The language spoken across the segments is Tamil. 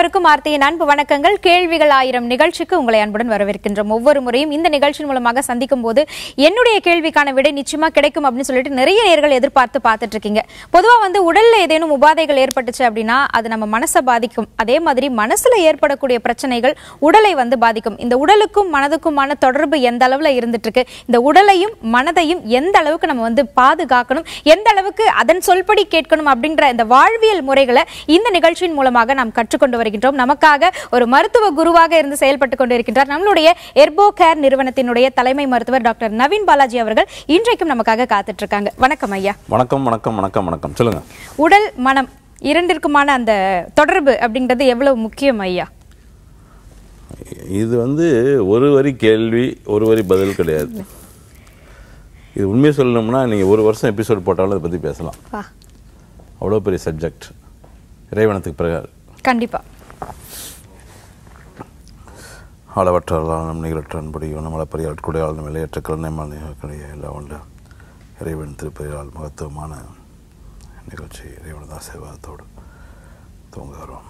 அனைவருக்கும் ஆர்த்தியின் அன்பு வணக்கங்கள் கேள்விகள் ஆயிரம் நிகழ்ச்சிக்கு உங்களை அன்புடன் வரவேற்கின்றோம் ஒவ்வொரு முறையும் இந்த நிகழ்ச்சியின் மூலமாக சந்திக்கும் போது என்னுடைய கேள்விக்கான விடை நிச்சயமா கிடைக்கும் அப்படின்னு சொல்லிட்டு நிறைய நேர்கள் எதிர்பார்த்து பார்த்துட்டு இருக்கீங்க பொதுவா வந்து உடல்ல ஏதேனும் உபாதைகள் ஏற்பட்டுச்சு அப்படின்னா அது நம்ம மனசை பாதிக்கும் அதே மாதிரி மனசுல ஏற்படக்கூடிய பிரச்சனைகள் உடலை வந்து பாதிக்கும் இந்த உடலுக்கும் மனதுக்குமான தொடர்பு எந்த அளவுல இருந்துட்டு இருக்கு இந்த உடலையும் மனதையும் எந்த அளவுக்கு நம்ம வந்து பாதுகாக்கணும் எந்த அளவுக்கு அதன் சொல்படி கேட்கணும் அப்படின்ற இந்த வாழ்வியல் முறைகளை இந்த நிகழ்ச்சியின் மூலமாக நாம் கற்றுக்கொண்டு வருகின்றோம் நமக்காக ஒரு மருத்துவ குருவாக இருந்து செயல்பட்டு கொண்டு இருக்கின்றார் நம்மளுடைய எர்போ கேர் நிறுவனத்தினுடைய தலைமை மருத்துவர் டாக்டர் நவீன் பாலாஜி அவர்கள் இன்றைக்கும் நமக்காக காத்துட்டு இருக்காங்க வணக்கம் ஐயா வணக்கம் வணக்கம் வணக்கம் வணக்கம் சொல்லுங்க உடல் மனம் இரண்டிற்குமான அந்த தொடர்பு அப்படின்றது எவ்வளவு முக்கியம் ஐயா இது வந்து ஒரு வரி கேள்வி ஒரு வரி பதில் கிடையாது இது உண்மையை சொல்லணும்னா நீங்கள் ஒரு வருஷம் எபிசோட் போட்டாலும் அதை பற்றி பேசலாம் வா அவ்வளோ பெரிய சப்ஜெக்ட் இறைவனத்துக்கு பிறகு கண்டிப்பா அளவற்றாலும் நிகழற்ற அன்படி நம்மளப்பரிய ஆட்குடையாளன் விளையற்ற கருணைமாலைய எல்லாம் உண்டு இறைவன் திருப்பதியால் மகத்துவமான நிகழ்ச்சி இறைவனது ஆசீர்வாதத்தோடு தூங்குகிறோம்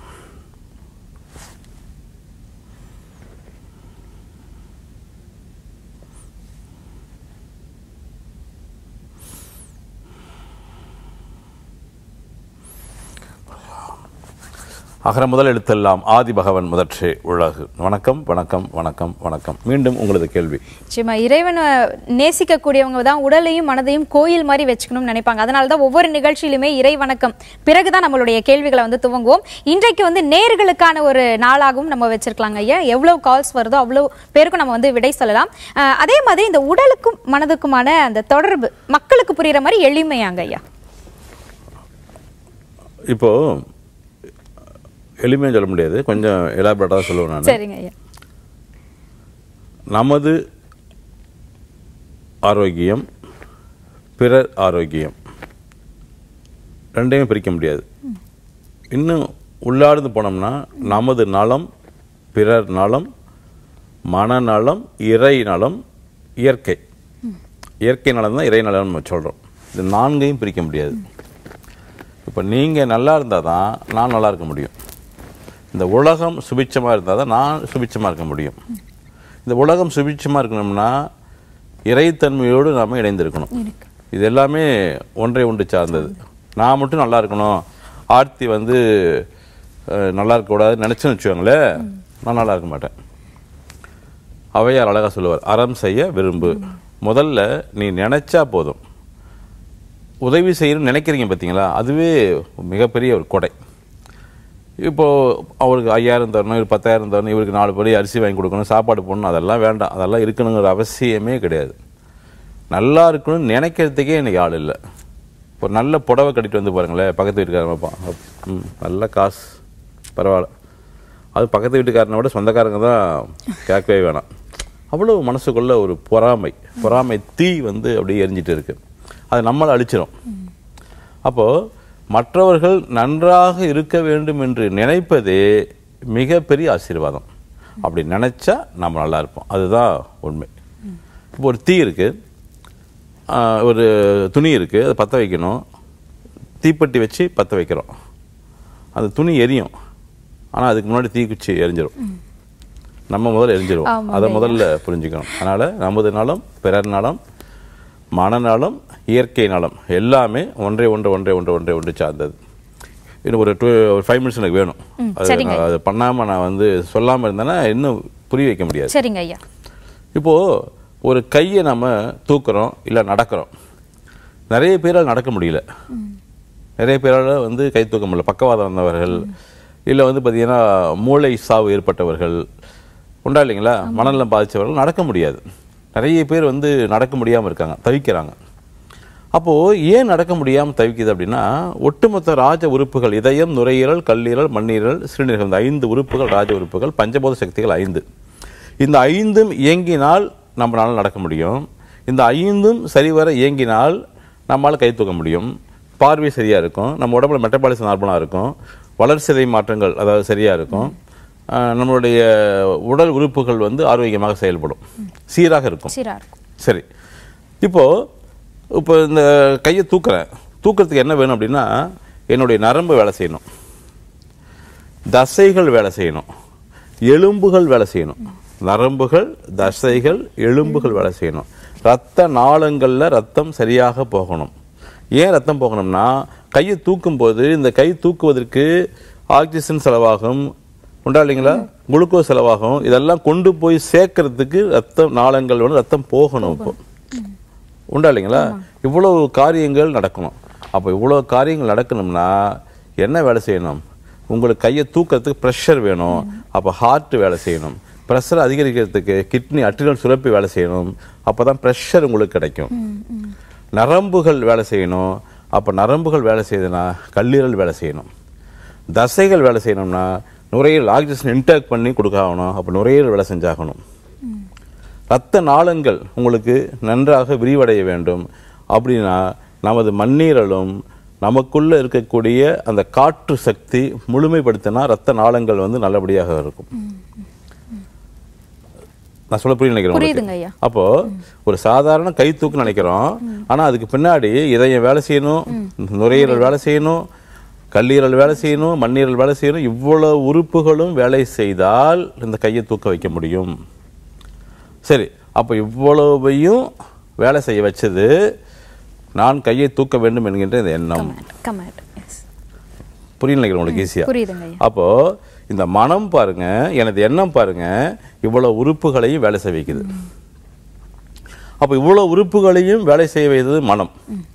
அகர முதல் எழுத்தெல்லாம் ஆதி பகவன் முதற்றே உலகு வணக்கம் வணக்கம் வணக்கம் வணக்கம் மீண்டும் உங்களது கேள்வி நிச்சயமா இறைவனை நேசிக்கக்கூடியவங்க தான் உடலையும் மனதையும் கோயில் மாதிரி வச்சுக்கணும்னு நினைப்பாங்க அதனால தான் ஒவ்வொரு நிகழ்ச்சியிலுமே இறை வணக்கம் பிறகுதான் நம்மளுடைய கேள்விகளை வந்து துவங்குவோம் இன்றைக்கு வந்து நேர்களுக்கான ஒரு நாளாகவும் நம்ம வச்சிருக்கலாங்க ஐயா எவ்வளவு கால்ஸ் வருதோ அவ்வளவு பேருக்கும் நம்ம வந்து விடை சொல்லலாம் அஹ், அதே மாதிரி இந்த உடலுக்கும் மனதுக்குமான அந்த தொடர்பு மக்களுக்கு புரியுற மாதிரி எளிமையாங்க ஐயா இப்போ எளிமையாக சொல்ல முடியாது கொஞ்சம் எலாபரேட்டாக தான் சொல்லுவேன் நான் சரிங்க ஐயா நமது ஆரோக்கியம் பிறர் ஆரோக்கியம் ரெண்டையும் பிரிக்க முடியாது இன்னும் உள்ளார்ந்து போனோம்னா நமது நலம் பிறர் நலம் மனநலம் இறை நலம் இயற்கை இயற்கை நலம் தான் இறை நலம் நம்ம சொல்கிறோம் இது நான்கையும் பிரிக்க முடியாது இப்போ நீங்கள் நல்லா இருந்தால் தான் நான் நல்லா இருக்க முடியும் இந்த உலகம் சுபிட்சமாக இருந்தால் தான் நான் சுபிட்சமாக இருக்க முடியும் இந்த உலகம் சுபிட்சமாக இருக்கணும்னா இறைத்தன்மையோடு நாம் இணைந்திருக்கணும் இது எல்லாமே ஒன்றை ஒன்று சார்ந்தது நான் மட்டும் நல்லா இருக்கணும் ஆர்த்தி வந்து அஹ், நல்லா இருக்கக்கூடாதுன்னு நினச்சேன்னு வச்சுக்கோங்களேன் நான் நல்லா இருக்க மாட்டேன் அவையார் அழகா சொல்லுவார் அறம் செய்ய விரும்பு முதல்ல நீ நினைச்சா போதும் உதவி செய்யணும்னு நினைக்கிறீங்க பார்த்தீங்களா அதுவே மிகப்பெரிய ஒரு கொடை இப்போ அவருக்கு ஐயாயிரம் தரணும் இவர் பத்தாயிரம் தரணும் இவருக்கு நாலு படி அரிசி வாங்கி கொடுக்கணும் சாப்பாடு போடணும் அதெல்லாம் வேண்டாம் அதெல்லாம் இருக்கணுங்கிற அவசியமே கிடையாது நல்லா இருக்கணும்னு நினைக்கிறதுக்கே எனக்கு ஆள் இல்லை ஒரு நல்ல புடவை கட்டிட்டு வந்து பாருங்களேன் பக்கத்து வீட்டுக்காரன் வைப்பான் ம் நல்ல காசு பரவாயில்ல அது பக்கத்து வீட்டுக்காரனை விட சொந்தக்காரங்க தான் கேட்கவே வேணாம் அவ்வளோ மனசுக்குள்ள ஒரு பொறாமை பொறாமை தீ வந்து அப்படியே எரிஞ்சிட்டு இருக்கு அது நம்மளை அழிச்சிரும் அப்போது மற்றவர்கள் நன்றாக இருக்க வேண்டும் என்று நினைப்பதே மிகப்பெரிய ஆசீர்வாதம் அப்படி நினைச்சா நம்ம நல்லா இருப்போம் அதுதான் உண்மை இப்போ ஒரு தீ இருக்கு ஆஹ், ஒரு துணி இருக்கு அதை பற்ற வைக்கணும் தீப்பெட்டி வச்சு பற்ற வைக்கிறோம் அந்த துணி எரியும் ஆனால் அதுக்கு முன்னாடி தீக்குச்சி எரிஞ்சிரும் நம்ம முதல்ல எரிஞ்சிரும் ஆமாங்க அதை முதல்ல புரிஞ்சுக்கணும் அதனால நமது நலம் பிறர் நலம் மனநலம் இயற்கை நலம் எல்லாமே ஒன்றை ஒன்று ஒன்றை ஒன்று ஒன்றை ஒன்று சார்ந்தது இன்னும் ஒரு டூ ஒரு ஃபைவ் மினிட்ஸ் எனக்கு வேணும் ம், அது சரிங்க. நான் அது பண்ணாமல் நான் வந்து சொல்லாமல் இருந்தேன்னா இன்னும் புரிய வைக்க முடியாது சரிங்க ஐயா இப்போ ஒரு கையை நம்ம தூக்குறோம் இல்லை நடக்கிறோம் நிறைய பேரால் நடக்க முடியல நிறைய பேரால் வந்து கை தூக்க முடியல பக்கவாதம் வந்தவர்கள் இல்லை வந்து பார்த்தீங்கன்னா மூளை சாவு ஏற்பட்டவர்கள் உண்டா இல்லைங்களா மனநலம் பாதித்தவர்கள் நடக்க முடியாது நிறைய பேர் வந்து நடக்க முடியாமல் இருக்காங்க தவிக்கிறாங்க அப்போது ஏன் நடக்க முடியாமல் தவிக்குது அப்படின்னா ஒட்டுமொத்த ராஜ உறுப்புகள் இதயம் நுரையீரல் கல்லீரல் மண்ணீரல் சிறுநீரகம் இந்த ஐந்து உறுப்புகள் ராஜ உறுப்புகள் பஞ்சபோத சக்திகள் ஐந்து இந்த ஐந்தும் இயங்கினால் நம்மளால நடக்க முடியும் இந்த ஐந்தும் சரிவர இயங்கினால் நம்மால் கை தூக்க முடியும் பார்வை சரியாக இருக்கும் நம்ம உடம்புல மெட்டபாலிசம் நார்மலாக இருக்கும் வளர்சிதை மாற்றங்கள் அதாவது சரியாக இருக்கும் ஆஹ் நம்மளுடைய உடல் உறுப்புகள் வந்து ஆரோக்கியமாக செயல்படும் சீராக இருக்கும் சீரா இருக்கும் சரி இப்போ இப்போ இந்த கையை தூக்குறேன் தூக்குறதுக்கு என்ன வேணும் அப்படின்னா என்னுடைய நரம்பு வேலை செய்யணும் தசைகள் வேலை செய்யணும் எலும்புகள் வேலை செய்யணும் நரம்புகள் தசைகள் எலும்புகள் வேலை செய்யணும் ரத்த நாளங்களில் ரத்தம் சரியாக போகணும் ஏன் ரத்தம் போகணும்னா கையை தூக்கும் போது இந்த கை தூக்குவதற்கு ஆக்சிஜன் செலவாகும் உண்டா இல்லைங்களா குளுக்கோஸ் செலவாகும் இதெல்லாம் கொண்டு போய் சேர்க்கறதுக்கு ரத்தம் நாளங்கள் வந்து ரத்தம் போகணும் இப்போ உண்டா இல்லைங்களா இவ்வளவு காரியங்கள் நடக்கணும் அப்போ இவ்வளோ காரியங்கள் நடக்கணும்னா என்ன வேலை செய்யணும் உங்களுக்கு கையை தூக்கிறதுக்கு ப்ரெஷர் வேணும் அப்போ ஹார்ட் வேலை செய்யணும் ப்ரெஷர் அதிகரிக்கிறதுக்கு கிட்னி அட்ரினல் சுரப்பி வேலை செய்யணும் அப்போ தான் ப்ரெஷர் உங்களுக்கு கிடைக்கும் நரம்புகள் வேலை செய்யணும் அப்போ நரம்புகள் வேலை செய்யுதுன்னா கல்லீரல் வேலை செய்யணும் தசைகள் வேலை செய்யணும்னா நுரையீரல் ஆக்சிஜன் இன்டேக் பண்ணி கொடுக்காகணும் அப்போ நுரையீரல் வேலை செஞ்சாகணும் ரத்த நாளங்கள் உங்களுக்கு நன்றாக விரிவடைய வேண்டும் அப்படின்னா நமது மண்ணீரலும் நமக்குள்ள இருக்கக்கூடிய அந்த காற்று சக்தி முழுமைப்படுத்தினா ரத்த நாளங்கள் வந்து நல்லபடியாக இருக்கும் நான் சொல்ல புரிய நினைக்கிறேன் உங்களுக்கு. புரியுதுங்க ஐயா அப்போ ஒரு சாதாரண கை தூக்கு நினைக்கிறோம் ஆனா அதுக்கு பின்னாடி இதயம் வேலை செய்யணும் நுரையீரல் வேலை செய்யணும் கல்லீரல் வேலை செய்யணும் மண்ணீரல் வேலை செய்யணும் இவ்வளவு உறுப்புகளும் வேலை செய்தால் இந்த கையை தூக்க வைக்க முடியும் சரி அப்போ இவ்வளவையும் வேலை செய்ய வச்சது நான் கையை தூக்க வேண்டும் என்கின்ற இந்த எண்ணம் கமாண்ட் எஸ் புரியல நினைக்கிறேன் உங்களுக்கு ஈஸியா புரியுதுங்க ஐயா அப்போ இந்த மனம் பாருங்க எனது எண்ணம் பாருங்க இவ்வளவு உறுப்புகளையும் வேலை செய்ய வைக்குது அப்போ இவ்வளவு உறுப்புகளையும் வேலை செய்ய வைத்தது மனம்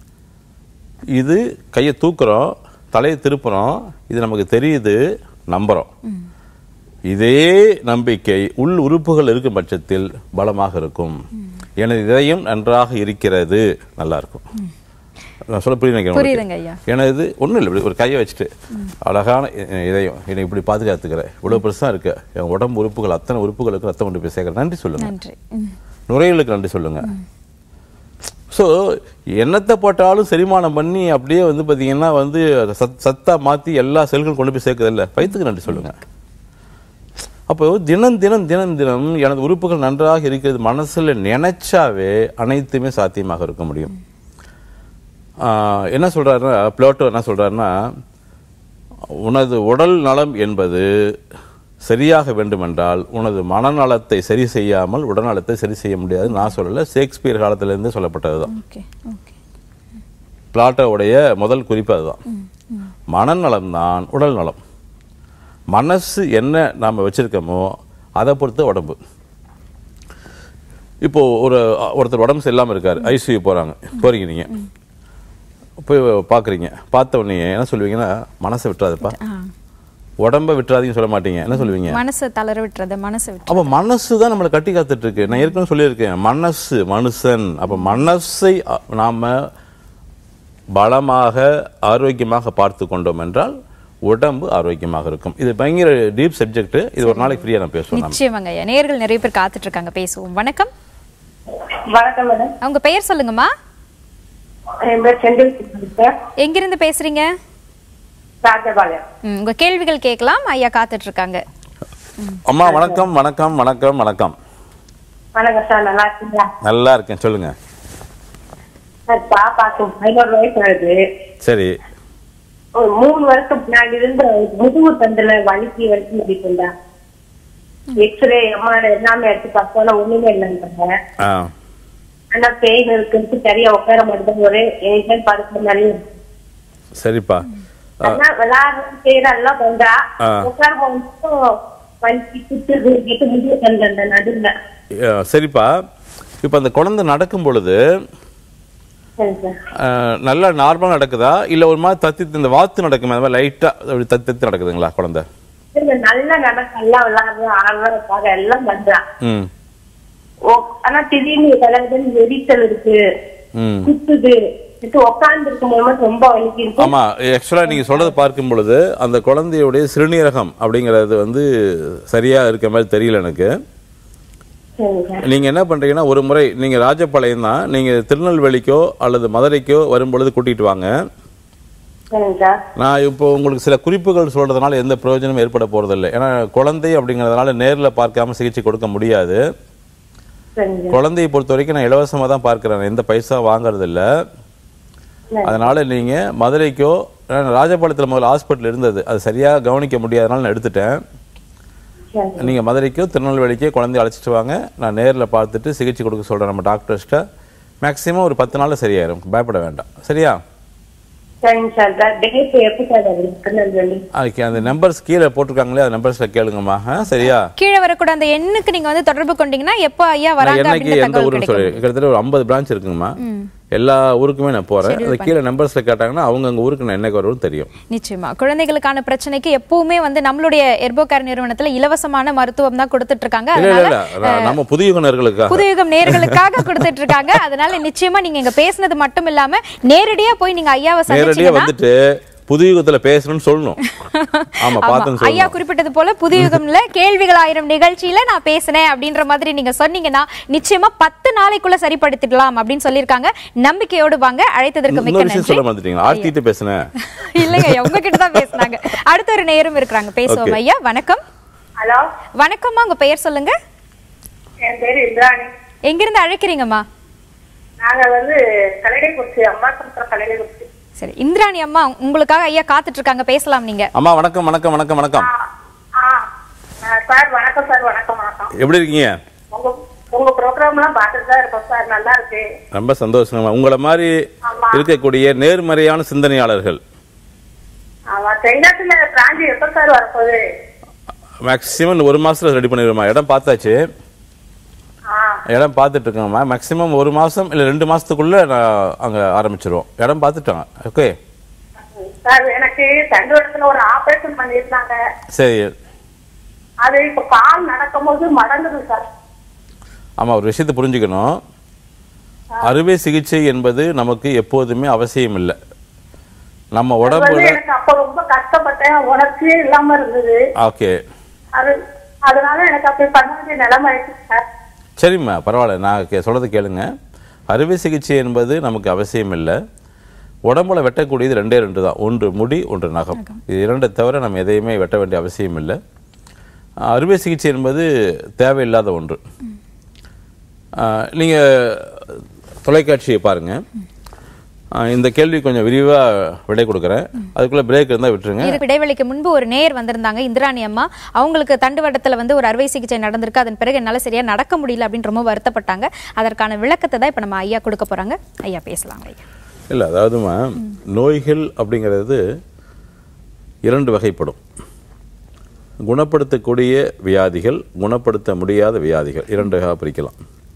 இது கையை தூக்குறோம் தலையை திருப்புறோம் இது நமக்கு தெரியுது நம்புறோம் இதே நம்பிக்கை உள் உறுப்புகள் இருக்கும் பட்சத்தில் பலமாக இருக்கும் எனது இதயம் நன்றாக இருக்கிறது நல்லா இருக்கும் நான் சொல்ல புரிய நினைக்கிறேன் உங்களுக்கு. புரியுதுங்க ஐயா எனது ஒன்றும் இல்லை இப்படி ஒரு கையை வச்சுட்டு அழகான இ- இதயம் என்னை இப்படி பாதுகாத்துக்கிறேன் இவ்வளோ பெருசாக இருக்கு என் உடம்பு உறுப்புகள் அத்தனை உறுப்புகளுக்கு ரத்தம் கொண்டு போய் சேர்க்குறேன் நன்றி சொல்லுங்க நன்றி ம். நுரையீரலுக்கு நன்றி சொல்லுங்க ஸோ என்னத்தை போட்டாலும் செரிமானம் பண்ணி அப்படியே வந்து பார்த்தீங்கன்னா வந்து சத் சத்தா மாற்றி எல்லா செல்களும் கொண்டு போய் சேர்க்குது இல்லை வயிற்றுக்கு நன்றி சொல்லுங்க அப்போ தினம் தினம் தினம் தினம் எனது உறுப்புகள் நன்றாக இருக்கிறது மனசுல நினைச்சாவே அனைத்துமே சாத்தியமாக இருக்க முடியும் ஆஹ் என்ன சொல்றாருன்னா பிளோட்டோ என்ன சொல்றாருன்னா உனது உடல் நலம் என்பது சரியாக வேண்டுமென்றால் உனது மனநலத்தை சரி செய்யாமல் உடல்நலத்தை சரி செய்ய முடியாது நான் சொல்லல ஷேக்ஸ்பியர் காலத்திலிருந்து சொல்லப்பட்டதுதான் ஓகே ஓகே பிளாட்டோவுடைய முதல் குறிப்பு அதுதான் மனநலம் தான் உடல் நலம் மனசு என்ன நாம் வச்சிருக்கோமோ அதை பொறுத்து உடம்பு இப்போ ஒரு ஒருத்தர் உடம்பு சரியில்லாமல் இருக்காரு ஐசியூ போறாங்க போறீங்க நீங்க போய் பார்க்குறீங்க பார்த்த உடனே என்ன சொல்லுவீங்கன்னா மனசை விட்டுறாதுப்பா ஆ உடம்ப விட்டுறாதீங்கன்னு சொல்ல மாட்டீங்க என்ன சொல்லுவீங்க மனசை தளர விட்டுறது மனசை விட்டு அப்ப மனசு தான் நம்மளை கட்டி காத்துட்டு இருக்கு நான் ஏற்கனவே சொல்லியிருக்கேன் மனசு மனுஷன் அப்ப மனசை அ, நாம பலமாக ஆரோக்கியமாக பார்த்து கொண்டோம் என்றால் உடம்பு ஆரோக்கியமாக இருக்கும் இது பயங்கர டீப் சப்ஜெக்ட் இது ஒரு நாளைக்கு ஃப்ரீயா நான் பேசுவேன் நாம. நிச்சயமாங்க ஐயா நேர்கள் நிறைய பேர் காத்துட்டு இருக்காங்க பேசுவோம் வணக்கம் வணக்கம் மேடம் அவங்க பெயர் சொல்லுங்கம்மா என் பேர் செந்தில் சார் எங்கிருந்து பேசுறீங்க ராஜபாளையம் ம், உங்க கேள்விகள் கேட்கலாம் ஐயா காத்துட்டு இருக்காங்க அம்மா வணக்கம் வணக்கம் வணக்கம் வணக்கம் வணக்கம் சார் நல்லா இருக்கீங்களா நல்லா இருக்கேன் சொல்லுங்க சார் பாப்பாக்கு பதினோரு வயசு ஆகுது சரி ஒரு மூணு வருஷம் முன்னாடி இருந்து அவருக்கு முதுகு தண்டுல வலிக்கு வலிக்கு முடிக்கின்றா எக்ஸ்ரே எம்ஆர் எல்லாமே எடுத்து பார்த்தோம்னா ஒண்ணுமே இல்லைன்றாங்க ஆ ஆனா பெயின் இருக்குன்னு சரியா உட்கார மாட்டேங்குது ஒரே ஏன் படுக்கிற மாதிரி இருக்கு. சரிப்பா ஆனா விளையாடுறது செய்யற எல்லாம் பண்றா ஆ. உட்கார மட்டும் வலிக்கு குத்துது கிட்டு முதுகு தண்டு அந்த நடுவுல அஹ், சரிப்பா இப்போ அந்த குழந்தை நடக்கும் பொழுது சரி சார் அஹ், நல்லா நார்மலாக நடக்குதா இல்லை ஒரு மாதிரி தத்தி இந்த வாத்து நடக்குமே அந்த மாதிரி லைட்டாக அப்படி தத்தி தத்தி நடக்குதுங்களா குழந்தை இல்ல நல்லா நடக்க எல்லாம் விளையாடுற ஆடுற பாக்க எல்லாம் பண்றா ம் ஓ, ஆனா திடீர்னு கலகுதுன்னு எரிச்சல் இருக்கு ம் குத்துது உட்கார்ந்து இருக்கும் போது ரொம்ப வலிக்கு இருக்கு ஆமா ஆக்சுவலா நீங்க சொல்றதை பார்க்கும் பொழுது அந்த குழந்தையுடைய சிறுநீரகம் அப்படிங்கிறது வந்து சரியா இருக்க மாதிரி தெரியல எனக்கு சரி சார் நீங்க என்ன பண்றீங்கன்னா ஒரு முறை நீங்க ராஜபாளையம் தான் நீங்க திருநெல்வேலிக்கோ அல்லது மதுரைக்கோ வரும் பொழுது கூட்டிட்டு வாங்க சரிங்க சார் நான் இப்போ உங்களுக்கு சில குறிப்புகள் சொல்றதுனால எந்த பிரயோஜனமும் ஏற்பட போறதில்லை ஏன்னா குழந்தை அப்படிங்கறதுனால நேர்ல பார்க்காம சிகிச்சை கொடுக்க முடியாது சரிங்க குழந்தையை பொறுத்த வரைக்கும் நான் இலவசமா தான் பார்க்கிறேன் எந்த பைசா வாங்குறது இல்ல அதனால நீங்க மதுரைக்கோ நான் ராஜபாளையத்தில் முதல்ல ஹாஸ்பிட்டல் இருந்தது அது சரியாக கவனிக்க முடியாதனால நான் எடுத்துட்டேன் சரி நீங்கள் மதுரைக்கோ திருநெல்வேலிக்கோ குழந்தைய அழைச்சிட்டு வாங்க நான் நேரில் பார்த்துட்டு சிகிச்சை கொடுக்க சொல்கிறேன் நம்ம டாக்டர்ஸ்ட்ட மேக்ஸிமம் ஒரு பத்து நாளில் சரியாயிரும் பயப்பட வேண்டாம் சரியா சரிங்க சார் சார் டேட் எப்போ சார் அது திருநெல்வேலி அதுக்கு அந்த நம்பர்ஸ் கீழே போட்டிருக்காங்களே அந்த நம்பர்ஸில் கேளுங்கம்மா ஆ, சரியா கீழே வரக்கூட அந்த எண்ணுக்கு நீங்க வந்து தொடர்பு கொண்டீங்கன்னா எப்போ ஐயா நான் வராங்க என்னைக்கு அப்படின்ற எந்த தகவல் ஊருன்னு சொல்லி கிடைக்கும் கிட்டத்தட்ட ஒரு ஐம்பது பிரான்ச் இருக்குங்கம்மா எல்லா ஊருக்குமே நான் போறேன் அது கீழே நம்பர்ஸ்ல கேட்டாங்கன்னா அவங்க அங்க ஊருக்கு நான் என்னைக்கு வரும்னு தெரியும் நிச்சயமா குழந்தைகளுக்கான பிரச்சனைக்கு எப்பவுமே வந்து நம்மளுடைய எர்போகேர் நிறுவனத்துல இலவசமான மருத்துவம் தான் கொடுத்துட்டு இருக்காங்க இல்ல இல்ல அதனால இல்ல நான் நம்ம புதியுகனர்களுக்காக புதுயுகம் நேர்களுக்காக கொடுத்துட்டு இருக்காங்க அதனால நிச்சயமா நீங்க இங்க பேசுனது மட்டும் இல்லாம நேரடியா போய் நீங்க ஐயாவை நேரடியா சந்திச்சீங்கன்னா வந்துட்டு புதியுகத்துல பேசணும்னு சொல்லணும் ஆமா ஆமா, பார்த்துன்னு ஐயா சொல்லணும் குறிப்பிட்டது போல புதுயுகம்ல கேள்விகள் ஆயிரம் நிகழ்ச்சியில நான் பேசினேன் அப்படின்ற மாதிரி நீங்க சொன்னீங்கன்னா நிச்சயமா பத்து நாளைக்குள்ள சரிப்படுத்திடலாம் அப்படின்னு சொல்லியிருக்காங்க நம்பிக்கையோடு வாங்க அழைத்ததற்கு மிக்க இன்னொரு விஷயம் நன்றி சொல்ல மாட்டீங்களா ஆர்த்திட்டு பேசுனேன் இல்லைங்க ஐயா, உங்ககிட்ட தான் பேசுனாங்க அடுத்த ஒரு நேரம் இருக்கிறாங்க பேசுவோம் Okay. ஐயா வணக்கம் ஹலோ வணக்கம்மா உங்க பெயர் சொல்லுங்க என் பேர் இந்திராணி எங்கிருந்து அழைக்கிறீங்கம்மா நாங்க வந்து கலைடைக்குறிச்சி அம்மா சமுத்திரம் கலைடைக்குறிச்சி சரி இந்திராணி அம்மா உங்களுக்காக ஐயா காத்துட்டு இருக்காங்க பேசலாம் நீங்க அம்மா வணக்கம் வணக்கம் வணக்கம் வணக்கம் ஆ ஆ சார் வணக்கம் சார் வணக்கம் வணக்கம் எப்படி இருக்கீங்க உங்க உங்க ப்ரோக்ராம்லாம் பார்த்துட்டு தான் இருக்கோம் சார் நல்லா இருக்கு ரொம்ப சந்தோஷமா உங்களை மாதிரி ஆமா. இருக்கக்கூடிய நேர்மறையான சிந்தனையாளர்கள் ஆமா தென்னாட்டுல பிராஞ்சி எப்ப சார் வரப்போகுது மேக்ஸிமம் ஒரு மாசத்துல ரெடி பண்ணிடுமா இடம் பார்த்தாச்சு ஆ இடம் பார்த்துட்டு இருக்கோம்மா மேக்ஸிமம் ஒரு மாசம் இல்ல ரெண்டு மாசத்துக்குள்ள நான் அங்க ஆரம்பிச்சிருவோம் இடம் பார்த்துட்டோம் ஓகே சார் எனக்கு தண்டுவடத்துல ஒரு ஆபரேஷன் பண்ணியிருந்தாங்க சரி அது இப்ப கால் நடக்கும்போது மடங்குது சார் ஆமா ஒரு விஷயத்தை புரிஞ்சுக்கணும் அறுவை சிகிச்சை என்பது நமக்கு எப்போதுமே அவசியம் இல்லை நம்ம அது வந்து உடம்புல எனக்கு அப்ப ரொம்ப கஷ்டப்பட்டேன் உணர்ச்சியே இல்லாம இருந்தது ஓகே அது அதனால எனக்கு அப்படி பண்ண வேண்டிய நிலைமை ஆயிடுச்சு சார் சரிம்மா பரவாயில்ல நான் கே- சொல்றதை கேளுங்க அறுவை சிகிச்சை என்பது நமக்கு அவசியம் இல்லை உடம்புல வெட்டக்கூடியது ரெண்டே ரெண்டு தான் ஒன்று முடி ஒன்று நகம் இது இரண்டை தவிர நம்ம எதையுமே வெட்ட வேண்டிய அவசியம் இல்லை அறுவை சிகிச்சை என்பது தேவையில்லாத ஒன்று ஆஹ், நீங்க தொலைக்காட்சியை பாருங்க ஆஹ், இந்த கேள்வி கொஞ்சம் விரிவா விடை கொடுக்குறேன் அதுக்குள்ள பிரேக் இருந்தா விட்டுருங்க இதுக்கு இடைவெளிக்கு முன்பு ஒரு நேர் வந்திருந்தாங்க இந்திராணி அம்மா அவங்களுக்கு தண்டுவட்டத்துல வந்து ஒரு அறுவை சிகிச்சை நடந்திருக்கு அதன் பிறகு என்னால சரியா நடக்க முடியல அப்படின்னு ரொம்ப வருத்தப்பட்டாங்க அதற்கான விளக்கத்தை தான் இப்ப நம்ம ஐயா கொடுக்க போறாங்க ஐயா பேசலாம் ஐயா இல்லை அதாவதுமா நோய்கள் அப்படிங்கிறது இரண்டு வகைப்படும் குணப்படுத்தக்கூடிய வியாதிகள் குணப்படுத்த முடியாத வியாதிகள் இரண்டு வகையாக பிரிக்கலாம்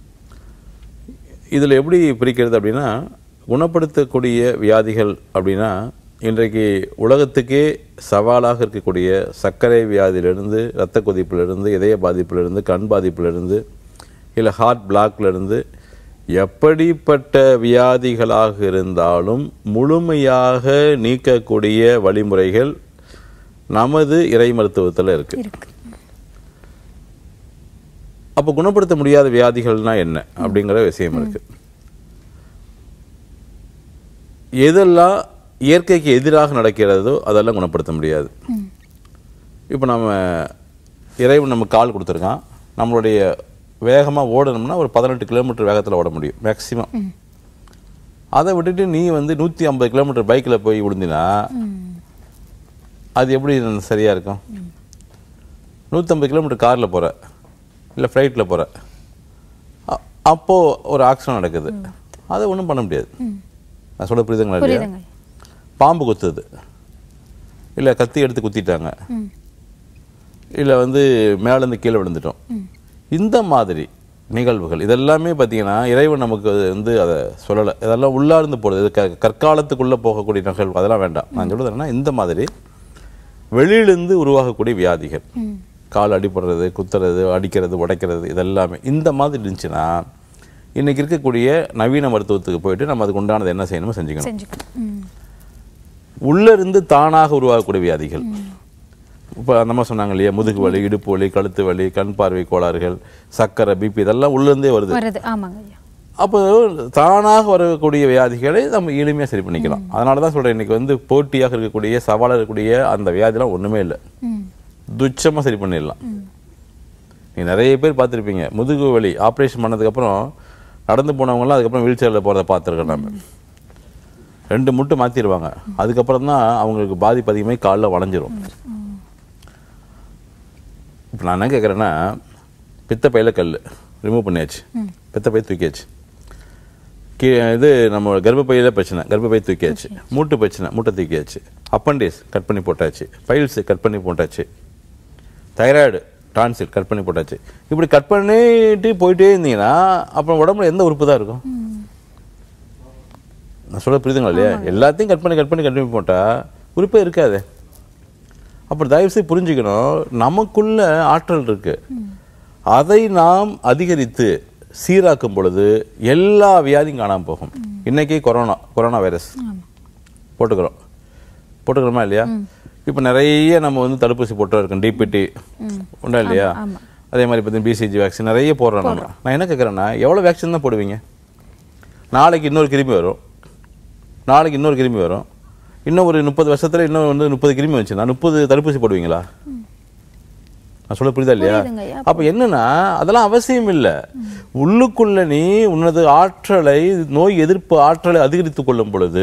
இதில் எப்படி பிரிக்கிறது அப்படின்னா குணப்படுத்தக்கூடிய வியாதிகள் அப்படின்னா இன்றைக்கு உலகத்துக்கே சவாலாக இருக்கக்கூடிய சர்க்கரை வியாதியிலிருந்து இரத்த கொதிப்பிலிருந்து இதய பாதிப்பிலிருந்து கண் பாதிப்பிலிருந்து இல்லை ஹார்ட் பிளாக்லேருந்து எப்படிப்பட்ட வியாதிகளாக இருந்தாலும் முழுமையாக நீக்கக்கூடிய வழிமுறைகள் நமது இறை மருத்துவத்தில் இருக்கு இருக்கு அப்போ குணப்படுத்த முடியாத வியாதிகள்னா என்ன அப்படிங்கிற விஷயம் இருக்கு எதெல்லாம் இயற்கைக்கு எதிராக நடக்கிறதோ அதெல்லாம் குணப்படுத்த முடியாது இப்போ நம்ம இறைவன் நம்ம கால் கொடுத்துருக்கான் நம்மளுடைய வேகமாக ஓடணும்னா ஒரு பதினெட்டு கிலோமீட்டர் வேகத்தில் ஓட முடியும் மேக்ஸிமம் அதை விட்டுட்டு நீ வந்து நூற்றி ஐம்பது கிலோமீட்டர் பைக்கில் போய் விழுந்தினா அது எப்படி சரியா இருக்கும் நூற்றம்பது கிலோமீட்டர் காரில் போகிற இல்லை ஃப்ளைட்டில் போகிற அப்போது ஒரு ஆக்சிடென்ட் நடக்குது அதை ஒன்றும் பண்ண முடியாது நான் சொல்ல புரியுதுங்களா இல்லையா புரியுதுங்க பாம்பு குத்துது இல்லை கத்தி எடுத்து குத்திட்டாங்க இல்லை வந்து மேலேருந்து கீழே விழுந்துட்டோம் இந்த மாதிரி நிகழ்வுகள் இதெல்லாமே பார்த்தீங்கன்னா இறைவன் நமக்கு வந்து அதை சொல்லலை இதெல்லாம் உள்ளார்ந்து போடுது இது க கற்காலத்துக்குள்ளே போகக்கூடிய நிகழ்வு அதெல்லாம் வேண்டாம் நான் சொல்றது என்னன்னா இந்த மாதிரி வெளியிலிருந்து உருவாகக்கூடிய வியாதிகள் கால் அடிபடுறது குத்துறது அடிக்கிறது உடைக்கிறது இதெல்லாமே இந்த மாதிரி இருந்துச்சுன்னா இன்னைக்கு இருக்கக்கூடிய நவீன மருத்துவத்துக்கு போயிட்டு நம்ம அதுக்கு உண்டானது என்ன செய்யணுமோ செஞ்சுக்கணும் செஞ்சுக்கணும் ம். உள்ள இருந்து தானாக உருவாகக்கூடிய வியாதிகள் இப்போ நம்ம சொன்னாங்க இல்லையா முதுகு வலி இடுப்பு வலி கழுத்து வலி கண் பார்வை கோளாறுகள் சர்க்கரை பிபி இதெல்லாம் உள்ள இருந்தே வருது வருது ஆமாங்க ஐயா அப்போ தானாக வரக்கூடிய வியாதிகளை நம்ம எளிமையாக சரி பண்ணிக்கலாம் அதனால தான் சொல்கிறேன் இன்னைக்கு வந்து போட்டியாக இருக்கக்கூடிய சவாலாக இருக்கக்கூடிய அந்த வியாதிலாம் ஒன்றுமே இல்லை ம். துச்சமாக சரி பண்ணிடலாம் நீ நிறைய பேர் பார்த்துருப்பீங்க முதுகு வலி ஆப்ரேஷன் பண்ணதுக்கப்புறம் நடந்து போனவங்கலாம் அதுக்கப்புறம் வீல் சேரில் போகிறத பார்த்துருக்கோம் நம்ம ரெண்டு முட்டு மாற்றிடுவாங்க அதுக்கப்புறம் தான் அவங்களுக்கு பாதிப்பு அதிகமாக காலில் வளைஞ்சிரும் இப்போ நான் என்ன கேட்குறேன்னா பித்தப்பையில கல் ரிமூவ் பண்ணியாச்சு பித்தப்பை தூக்கியாச்சு கீ இது நம்ம கர்ப்பப்பையில பிரச்சனை கர்ப்பப்பை தூக்கியாச்சு மூட்டு பிரச்சனை மூட்டை தூக்கியாச்சு அப்பண்டிஸ் கட் பண்ணி போட்டாச்சு பைல்ஸ் கட் பண்ணி போட்டாச்சு தைராய்டு டான்சில் கட் பண்ணி போட்டாச்சு இப்படி கட் பண்ணிட்டு போயிட்டே இருந்தீங்கன்னா அப்புறம் உடம்புல எந்த உறுப்பு தான் இருக்கும் நான் சொல்ல புரியுதுங்களா இல்லையா எல்லாத்தையும் கட் பண்ணி கட் பண்ணி கட் பண்ணி போட்டா உறுப்பே இருக்காதே அப்புறம் தயவு செய்து புரிஞ்சுக்கணும் நமக்குள்ள ஆற்றல் இருக்கு அதை நாம் அதிகரித்து சீராக்கும் பொழுது எல்லா வியாதியும் காணாம போகும் இன்னைக்கு கொரோனா கொரோனா வைரஸ் போட்டுக்கிறோம் போட்டுக்கிறோமா இல்லையா இப்போ நிறைய நம்ம வந்து தடுப்பூசி போட்டு இருக்கோம் டிபிடி உண்டா இல்லையா அதே மாதிரி பார்த்தீங்கன்னா பிசிஜி வேக்சின் நிறைய போடுறோம் நம்ம நான் என்ன கேட்குறேன்னா எவ்வளோ வேக்சின் தான் போடுவீங்க நாளைக்கு இன்னொரு கிருமி வரும் நாளைக்கு இன்னொரு கிருமி வரும் இன்னும் ஒரு முப்பது வருஷத்துல இன்னும் வந்து முப்பது கிருமி வந்துச்சுன்னா முப்பது தடுப்பூசி போடுவீங்களா நான் சொல்ல புரியுதா இல்லையா புரியுதுங்க ஐயா. அப்ப என்னன்னா அதெல்லாம் அவசியம் இல்ல உள்ளுக்குள்ள நீ உனது ஆற்றலை நோய் எதிர்ப்பு ஆற்றலை அதிகரித்துக் கொள்ளும் பொழுது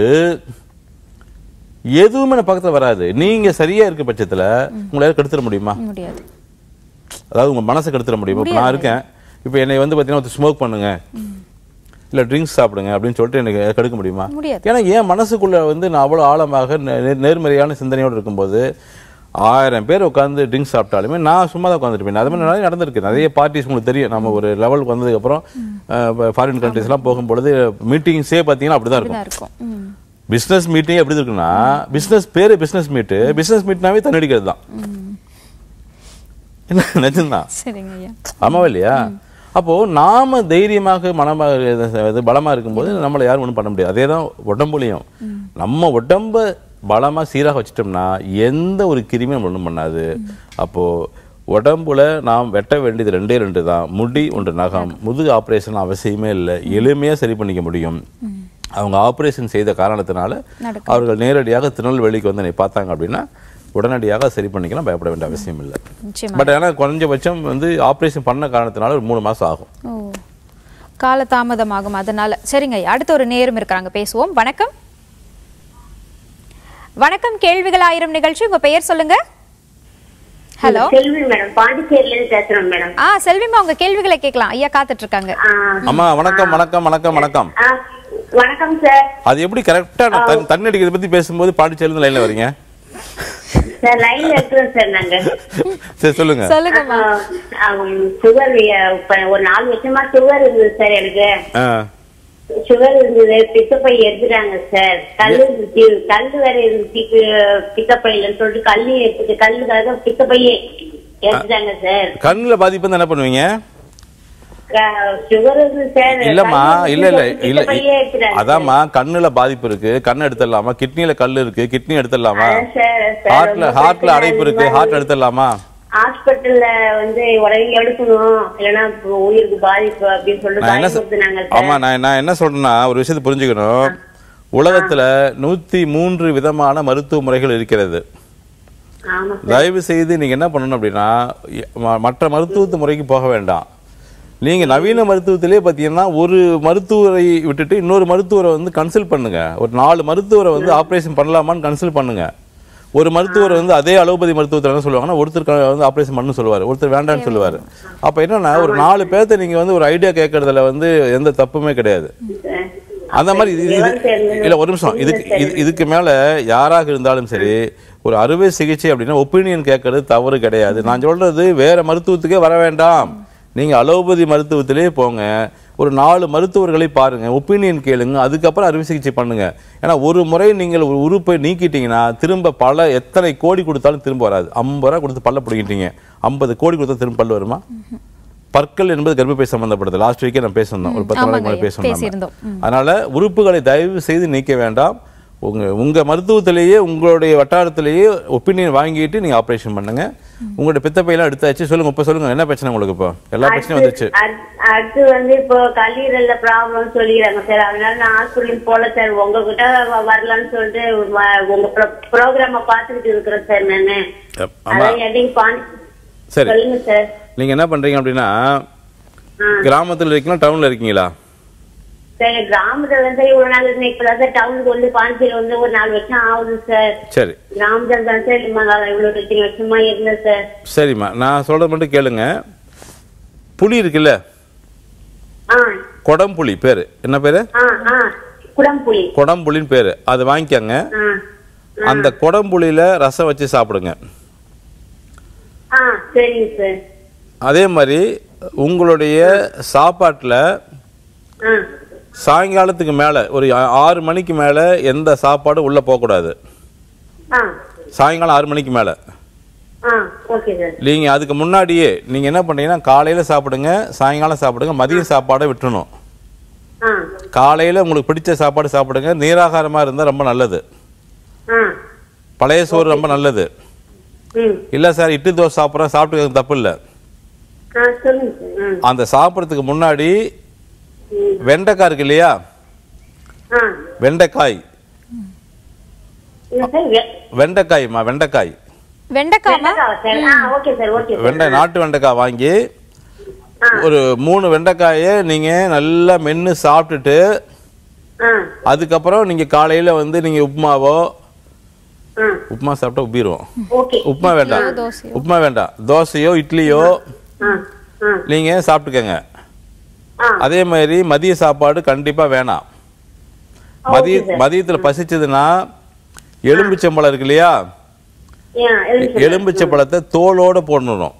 எதுவுமே நம்ம பக்கத்துல வராது நீங்க சரியா இருக்க பட்சத்துல உங்களால கெடுத்துட முடியுமா முடியாது அதாவது உங்க மனசை கெடுத்துட முடியுமா இப்ப நான் இருக்கேன் இப்ப என்னை வந்து பாத்தீங்கன்னா ஸ்மோக் பண்ணுங்க இல்ல ட்ரிங்க்ஸ் சாப்பிடுங்க அப்படின்னு சொல்லிட்டு எனக்கு கெடுக்க முடியுமா முடியாது. ஏன்னா என் மனசுக்குள்ள வந்து நான் அவ்வளவு ஆழமாக நே- நே- நேர்மறையான சிந்தனையோடு இருக்கும்போது ஆயிரம் பேர் உட்காந்து ட்ரிங்க்ஸ் சாப்பிட்டாலுமே நான் சும்மா தான் உட்காந்துருப்பேன் அது மாதிரி நிறைய நடந்திருக்கு நிறைய பார்ட்டிஸ் உங்களுக்கு தெரியும் நம்ம ஒரு லெவலுக்கு வந்ததுக்கு அப்புறம் ஃபாரின் கண்ட்ரிஸ் எல்லாம் போகும்பொழுது மீட்டிங்ஸே பார்த்தீங்கன்னா அப்படிதான் இருக்கும் அப்படிதான் இருக்கும் ம். பிசினஸ் மீட்டிங் எப்படி இருக்குன்னா பிசினஸ் பேரு பிசினஸ் மீட்டு பிசினஸ் மீட்னாவே தண்ணடிக்கிறது தான் என்ன நிஜம்தான் சரிங்க ஐயா ஆமாவா இல்லையா அப்போ நாம தைரியமாக மனமாக இது- இது பலமா இருக்கும்போது நம்மளை யாரும் ஒண்ணும் பண்ண முடியாது அதே தான் உடம்புலையும் நம்ம உடம்ப பலமா சீராக வச்சிட்டோம்னா எந்த ஒரு கிருமியும் நம்ம ஒண்ணும் பண்ணாது அப்போ உடம்புல நாம் வெட்ட வேண்டியது ரெண்டே ரெண்டு தான் முடி ஒன்று நகம் முதுகு ஆபரேஷன் அவசியமே இல்லை எளிமையா சரி பண்ணிக்க முடியும் அவங்க ஆபரேஷன் செய்த காரணத்தினால நடக்கும். அவர்கள் நேரடியாக திருநெல்வேலிக்கு வந்து என்னை பார்த்தாங்க அப்படின்னா உடனடியாக சரி பண்ணிக்கலாம் பயப்பட வேண்டிய அவசியம் இல்லை நிச்சயமா பட் ஆனால் குறைஞ்சபட்சம் வந்து ஆப்ரேஷன் பண்ண காரணத்தினால ஒரு மூணு மாசம் ஆகும் ஓ கால தாமதமாகும் அதனால சரிங்க ஐயா அடுத்த ஒரு நேரம் இருக்காங்க பேசுவோம் வணக்கம் வணக்கம் கேள்விகள் ஆயிரம் நிகழ்ச்சி உங்க பெயர் சொல்லுங்க ஹலோ செல்வி மேடம் பாண்டிச்சேரியில இருந்து பேசுறோம் மேடம் ஆ செல்விமா உங்க கேள்விகளை கேட்கலாம் ஐயா காத்துட்டு இருக்காங்க ஆ, அம்மா வணக்கம் வணக்கம் வணக்கம் வணக்கம் ஆ, வணக்கம் சார் அது எப்படி கரெக்டா நான் தண்ணி- தண்ணி அடிக்கிறத பத்தி பேசும்போது பாண்டிச்சேரிந்து லைன்ல வரீங்க சார் லைன்ல இருக்கிறோம் சார் நாங்க சரி சொல்லுங்க சொல்லுங்கம்மா சுகர் இப்ப ஒரு நாலு வருஷமா சுகர் இருந்தது சார் எனக்கு ஆ. சுகர் இருந்தது பித்தப்பை எடுத்துட்டாங்க சார் கல்லு இருந்துச்சு கல்லு வேற இருந்துச்சு பி- பித்தப்பையிலன்னு சொல்லிட்டு கல்லு எடுத்துட்டு கல்லுக்காக பித்தப்பையே எடுத்துட்டாங்க சார் கண்ணுல பாதிப்பு இருந்தா என்ன பண்ணுவீங்க சுகர் இருந்தது சார் இல்லம்மா கல்லு இல்ல இல்ல இருந்துச்சு, இல்ல பித்தப்பையே எடுத்துட்டாங்க அதாம்மா கண்ணுல பாதிப்பு இருக்கு கண்ணை எடுத்துடலாமா கிட்னில கல் இருக்கு கிட்னி எடுத்துடலாமா அதான் சார், சார், ஹார்ட்ல ரொம்ப ஹார்ட்ல பிரச்சனை அடைப்பு இருக்கு இந்த ஹார்ட் மாதிரி எடுத்துடலாமா ஹாஸ்பிட்டல்ல வந்து உடனே எடுக்கணும் இல்லைன்னா இப்ப உயிருக்கு பாதிப்பு அப்படின்னு சொல்லிட்டு நான் என்ன சொ- பயமுறுத்துனாங்க ஆமா சார் நான் நான் என்ன சொல்றேன்னா ஒரு விஷயத்தை புரிஞ்சுக்கணும் உலகத்துல நூத்தி மூன்று விதமான மருத்துவ முறைகள் இருக்கிறது ஆமா தயவு செய்து நீங்க என்ன பண்ணணும் அப்படின்னா ம- மற்ற மருத்துவத்து முறைக்கு போக வேண்டாம் நீங்க நவீன மருத்துவத்திலே பாத்தீங்கன்னா ஒரு மருத்துவரை விட்டுட்டு இன்னொரு மருத்துவரை வந்து கன்சல்ட் பண்ணுங்க ஒரு நாலு மருத்துவரை வந்து ஆபரேஷன் பண்ணலாமான்னு கன்சல்ட் பண்ணுங்க ஒரு மருத்துவர் வந்து அதே அலோபதி மருத்துவத்தில் என்ன சொல்லுவாங்கன்னா ஒருத்தர் க- வந்து ஆபரேஷன் பண்ணு சொல்லுவார் ஒருத்தர் வேண்டாம்னு சொல்லுவார் அப்ப என்னன்னா ஒரு நாலு பேர்த்த நீங்க வந்து ஒரு ஐடியா கேட்கறதுல வந்து எந்த தப்புமே கிடையாது சார். அந்த மாதிரி இது- இது- விவரம் தெரிஞ்சவங்க இல்ல ஒரு நிமிஷம் இதுக்கு இது- இதுக்கு மேல யாராக இருந்தாலும் சரி ஒரு அறுவை சிகிச்சை அப்படின்னா ஒப்பீனியன் கேட்கறது தவறு கிடையாது நான் சொல்றது வேற மருத்துவத்துக்கே வர வேண்டாம் நீங்க அலோபதி மருத்துவத்திலே போங்க ஒரு நாலு மருத்துவர்களை பாருங்க ஒப்பீனியன் கேளுங்க அதுக்கப்புறம் அறுவை சிகிச்சை பண்ணுங்க ஏன்னா ஒரு முறை நீங்கள் ஒரு உறுப்பை நீக்கிட்டீங்கன்னா திரும்ப பல எத்தனை கோடி கொடுத்தாலும் திரும்ப வராது ஐம்பது ரூபா கொடுத்து பல்ல பிடிக்கிட்டீங்க ஐம்பது கோடி கொடுத்தா திரும்ப பல்லு வருமா பற்கள் என்பது கர்ப்பப்பை சம்பந்தப்பட்டது லாஸ்ட் வீக்கே நான் பேசியிருந்தோம் ஒரு பத்து நாளைக்கு ஆமாங்க முன்னாடி ஐயா, பேசணும் பேசியிருந்தோம். நாம. அதனால உறுப்புகளை தயவு செய்து நீக்க வேண்டாம் உங்க உங்க மருத்துவத்திலேயே உங்களுடைய வட்டாரத்திலேயே ஒப்பீனியன் வாங்கிட்டு நீங்க ஆபரேஷன் பண்ணுங்க உங்களுடைய பித்தப்பையெல்லாம் எடுத்தாச்சு சொல்லுங்க இப்ப சொல்லுங்க என்ன பிரச்சனை உங்களுக்கு இப்போ எல்லா பிரச்சனையும் வந்துருச்சு அடுத்து- அடுத்து வந்து இப்போ கல்லீரல்ல ப்ராப்ளம் சொல்லிடுறாங்க சார் அதனால நான் ஹாஸ்பிட்டல் போல சார் உங்ககிட்ட வ- வரலாம்னு சொல்லிட்டு வ- உங்க ப்ரோக்ராம பாத்துக்கிட்டு இருக்கிறேன் சார் நானு அப்- ஆமா அதான் என்னைக்கு பாண்டி சரி சொல்லுங்க சார் நீங்க என்ன பண்றீங்க அப்படின்னா ஆ. கிராமத்துல இருக்கீங்களா டவுன்ல இருக்கீங்களா சார் கிராமத்துல தான் சார் இவ்வளவு நாள் இருந்தேன் இப்பதான் சார் டவுனுக்கு வந்து பாண்டிச்சேரி வந்து ஒரு நாலு வருஷம் ஆகுது சார் சரி கிராமத்துல தான் சார் நம்ம இவ்வளவு இத்தனை வருஷமா இருந்தேன் சார் சரிம்மா நான் சொல்கிறது மட்டும் கேளுங்க புளி இருக்குல்ல ஆ கொடம்புளி பேர் என்ன பேர் ஆ ஆ குடம்புலி கொடம்புளின்னு பேர் அது வாங்கிக்கோங்க ஆ அந்த கொடம்புளியில் ரசம் வச்சு சாப்பிடுங்க ஆ சரிங்க சார் அதே மாதிரி உங்களுடைய சாப்பாட்டில் ஆ சாயங்காலத்துக்கு மேலே ஒரு ஆ- ஆறு மணிக்கு மேலே எந்த சாப்பாடும் உள்ளே போகக்கூடாது ஆ சாயங்காலம் ஆறு மணிக்கு மேலே ஆ ஓகே சார் நீங்கள் அதுக்கு முன்னாடியே நீங்கள் என்ன பண்ணீங்கன்னா காலையில் சாப்பிடுங்க சாயங்காலம் சாப்பிடுங்க மதிய சாப்பாடை விட்டுறணும் ஆ காலையில் உங்களுக்கு பிடிச்ச சாப்பாடு சாப்பிடுங்க நீராகாரமாக இருந்தால் ரொம்ப நல்லது ஆ பழைய சோறு ரொம்ப நல்லது ம் இல்லை சார் இட்லி தோசை சாப்பிட்றேன் சாப்பிட்டு தப்பு இல்லை ஆ சொல்லுங்க சார் ம் அந்த சாப்பிட்றதுக்கு முன்னாடி ம் வெண்டைக்காய் இருக்கு இல்லையா ஆ வெண்டைக்காய் என்ன சார் வெ- வெண்டைக்காய்மா வெண்டைக்காய் வெண்டைக்காமா வெண்டைக்காவா சார் ஆ ஓகே சார் ஓகே சார் வெண்டை நாட்டு வெண்டைக்காய் வாங்கி ஆ. ஒரு மூணு வெண்டைக்காயை நீங்கள் நல்லா மென்று சாப்பிட்டுட்டு ஆ அதுக்கப்புறம் நீங்கள் காலையில் வந்து நீங்கள் உப்புமாவோ ஆ உப்புமா சாப்பிட்டா உப்பிடுவோம் ஓகே உப்புமா வேண்டாம் தோசையோ. உப்புமா வேண்டாம் தோசையோ இட்லியோ ஆ ஆ நீங்கள் சாப்பிட்டுக்கங்க ஆ அதே மாதிரி மதிய சாப்பாடு கண்டிப்பாக வேணாம் மதிய ஓகே சார். மதியத்தில் பசிச்சதுன்னா எலும்பிச்சம்பழம் இருக்கு இல்லையா ஏன் எலுமிச்சை எலும்பிச்சம்பழத்தை தோலோட போடணும்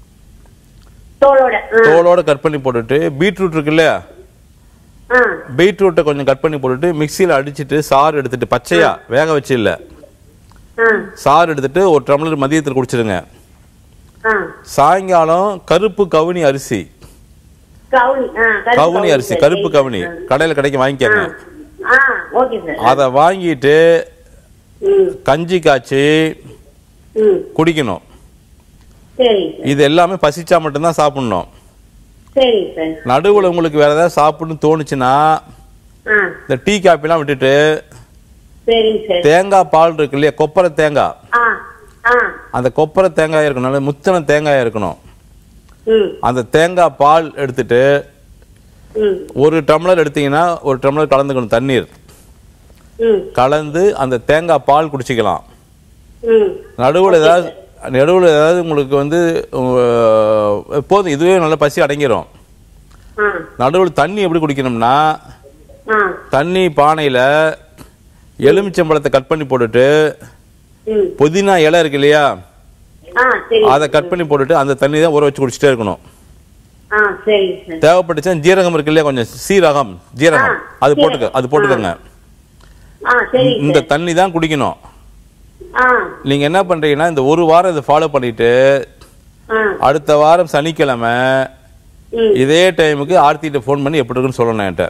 தோலோட ஆ தோலோட கட் பண்ணி போட்டுட்டு பீட்ரூட் இருக்கு இல்லையா ஆ பீட்ரூட்டை கொஞ்சம் கட் பண்ணி போட்டுட்டு மிக்சியில் அடிச்சிட்டு சாறு எடுத்துட்டு பச்சையா வேக வச்சு இல்லை ஆ சாறு எடுத்துட்டு ஒரு டம்ளர் மதியத்தில் குடிச்சிடுங்க ஆ சாயங்காலம் கருப்பு கவுனி அரிசி கவுனி ஆ கருப்பு கவுனி அரிசி சார். கருப்பு கவுனி கடையில் கிடைக்கும் வாங்கிக்கோங்க ஆ ஓகே சார் அதை வாங்கிட்டு ம் கஞ்சி காய்ச்சி ம் குடிக்கணும் சரி இது எல்லாமே பசிச்சா மட்டும்தான் சாப்பிடணும் சரி சார் நடுவில் உங்களுக்கு வேற ஏதாவது சாப்பிடணும்னு தோணுச்சுன்னா ஆ இந்த டீ காப்பிலாம் விட்டுட்டு சரிங்க சார் தேங்காய் பால் இருக்கு இல்லையா கொப்பரை தேங்காய் ஆ ஆ அந்த கொப்பரை தேங்காய் இருக்கணும் நல்ல முத்தின தேங்காய் இருக்கணும் ம் அந்த தேங்காய் பால் எடுத்துட்டு ம் ஒரு டம்ளர் எடுத்தீங்கன்னா ஒரு டம்ளர் கலந்துக்கணும் தண்ணீர் ம் கலந்து அந்த தேங்காய் பால் குடிச்சிக்கலாம் ம் நடுவில் ஏதாவது நடுவில் ஏதாவது உங்களுக்கு வந்து உங்க- போதும் இதுவே நல்ல பசி அடங்கிரும் ஆ நடுவில் தண்ணி எப்படி குடிக்கணும்னா ஆ தண்ணி பானையில் எலுமிச்சம்பழத்தை கட் பண்ணி போட்டுட்டு ம் புதினா இலை இருக்கு இல்லையா ஆ சரி அதை கட் பண்ணி போட்டுட்டு அந்த தண்ணி தான் ஊற வச்சு குடிச்சிட்டே இருக்கணும் ஆ சரிங்க சார் தேவைப்பட்டுச்சுன்னா ஜீரகம் இருக்கு இல்லையா கொஞ்சம் சீரகம் ஜீரகம் ஆ, அது சீரகம். போட்டுக்க அது போட்டுக்கோங்க ஆ சரிங்க இந்த சார் தண்ணி தான் குடிக்கணும் ஆ நீங்க என்ன பண்றீங்கன்னா இந்த ஒரு வாரம் இதை ஃபாலோ பண்ணிட்டு ஆ அடுத்த வாரம் சனிக்கிழமை ம் இதே டைமுக்கு ஆர்த்திகிட்ட ஃபோன் பண்ணி எப்படி இருக்குன்னு சொல்லணும் என்கிட்ட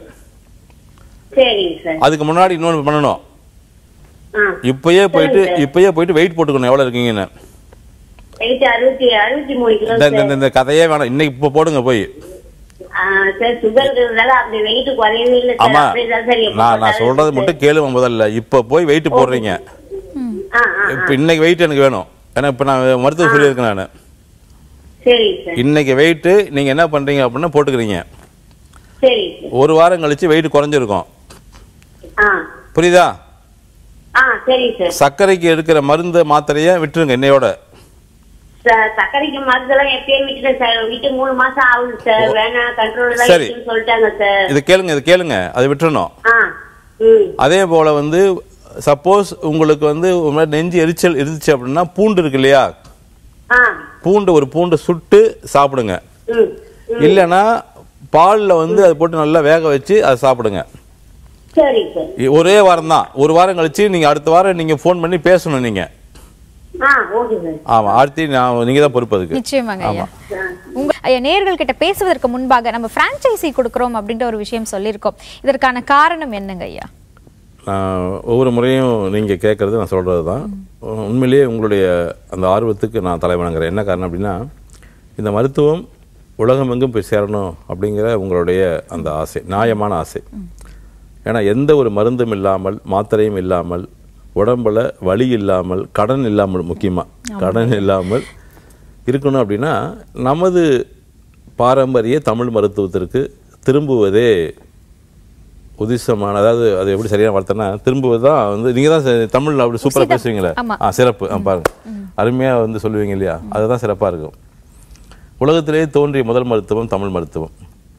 சரிங்க சார் அதுக்கு முன்னாடி இன்னொன்று பண்ணணும் ஆ இப்பயே போயிட்டு சரிங்க சார். இப்பயே போயிட்டு வெயிட் போட்டுக்கணும் எவ்வளவு இருக்கீங்கன்னு வெயிட் அறுபத்தி அறுபத்தி மூணு கிலோ இந்த- இந்த- சார் இந்த- இந்த கதையே வேணாம் இன்னைக்கு இப்போ போடுங்க போய் ஆ, சார் சுகர் இருக்கிறதால அப்படி வெயிட் குறையவே இல்லை சார் ஆமா அப்படியே தான் சார் எப்ப நான் நான் பார்த்தாலும் சொல்றது மட்டும் கேளுங்க முதல்ல இப்போ போய் வெயிட் போடுறீங்க ஆ ஆ இப்போ இன்னைக்கு வெயிட் எனக்கு வேணும் ஏன்னா இப்போ நான் மருத்துவம் சொல்லியிருக்கேன் நான் சரிங்க சார் இன்னைக்கு வெயிட்டு நீங்க என்ன பண்றீங்க அப்படின்னா போட்டுக்கிறீங்க சரிங்க சார் ஒரு வாரம் கழிச்சு வெயிட் குறைஞ்சிருக்கும் ஆ புரியுதா ஆ சரிங்க சார் சர்க்கரைக்கு எடுக்கிற மருந்து மாத்திரையை விட்டுருங்க என்னையோட சார் சர்க்கரைக்கு மருந்தெல்லாம் எப்பயே விட்டுட்டேன் சார் விட்டு மூணு மாசம் ஆகுது சார் வேணாம் கண்ட்ரோல் தான் சரி. இருக்குன்னு சொல்லிட்டாங்க சார் இது கேளுங்க இது கேளுங்க அதை விட்டுறணும் ஆ ம் அதே போல வந்து சப்போஸ் உங்களுக்கு வந்து ஒரு மாதிரி நெஞ்சு எரிச்சல் இருந்துச்சு அப்படின்னா பூண்டு இருக்கு இல்லையா ஆ பூண்டு ஒரு பூண்டை சுட்டு சாப்பிடுங்க ம் ம் இல்லைன்னா பாலில் வந்து அதை போட்டு நல்லா வேக வச்சு அதை சாப்பிடுங்க சரிங்க சார் இ- ஒரே வாரம் தான் ஒரு வாரம் கழிச்சு நீங்க அடுத்த வாரம் நீங்க ஃபோன் பண்ணி பேசணும் நீங்க ஆ ஓகே சார் ஆமா ஆர்த்தி நான் நீங்க தான் பொறுப்பு அதுக்கு நிச்சயமாங்க ஐயா ஆ. உங்க ஐயா நேயர்கள் கிட்ட பேசுவதற்கு முன்பாக நம்ம பிரான்ச்சைசி கொடுக்கிறோம் அப்படின்ற ஒரு விஷயம் சொல்லியிருக்கோம் இதற்கான காரணம் என்னங்க ஐயா நான் ஒவ்வொரு முறையும் நீங்கள் கேட்குறது நான் சொல்கிறது தான் உண்மையிலேயே உங்களுடைய அந்த ஆர்வத்துக்கு நான் தலை வணங்குறேன் என்ன காரணம் அப்படின்னா இந்த மருத்துவம் உலகமெங்கும் போய் சேரணும் அப்படிங்கிற உங்களுடைய அந்த ஆசை நியாயமான ஆசை ஏன்னா எந்த ஒரு மருந்தும் இல்லாமல் மாத்திரையும் இல்லாமல் உடம்புல வலி இல்லாமல் கடன் இல்லாமல் முக்கியமாக கடன் இல்லாமல் இருக்கணும் அப்படின்னா நமது பாரம்பரிய தமிழ் மருத்துவத்திற்கு திரும்புவதே உதிசமான அதாவது அது எப்படி சரியான வார்த்தைன்னா திரும்புவது தான் வந்து நீங்கள் தான் ச- தமிழ்ல அப்படி சூப்பராக பேசுவீங்களே ஆமா. ஆ சிறப்பு ஆ பாருங்க அருமையாக வந்து சொல்லுவீங்க இல்லையா அதுதான் சிறப்பாக இருக்கும் உலகத்திலேயே தோன்றிய முதல் மருத்துவம் தமிழ் மருத்துவம்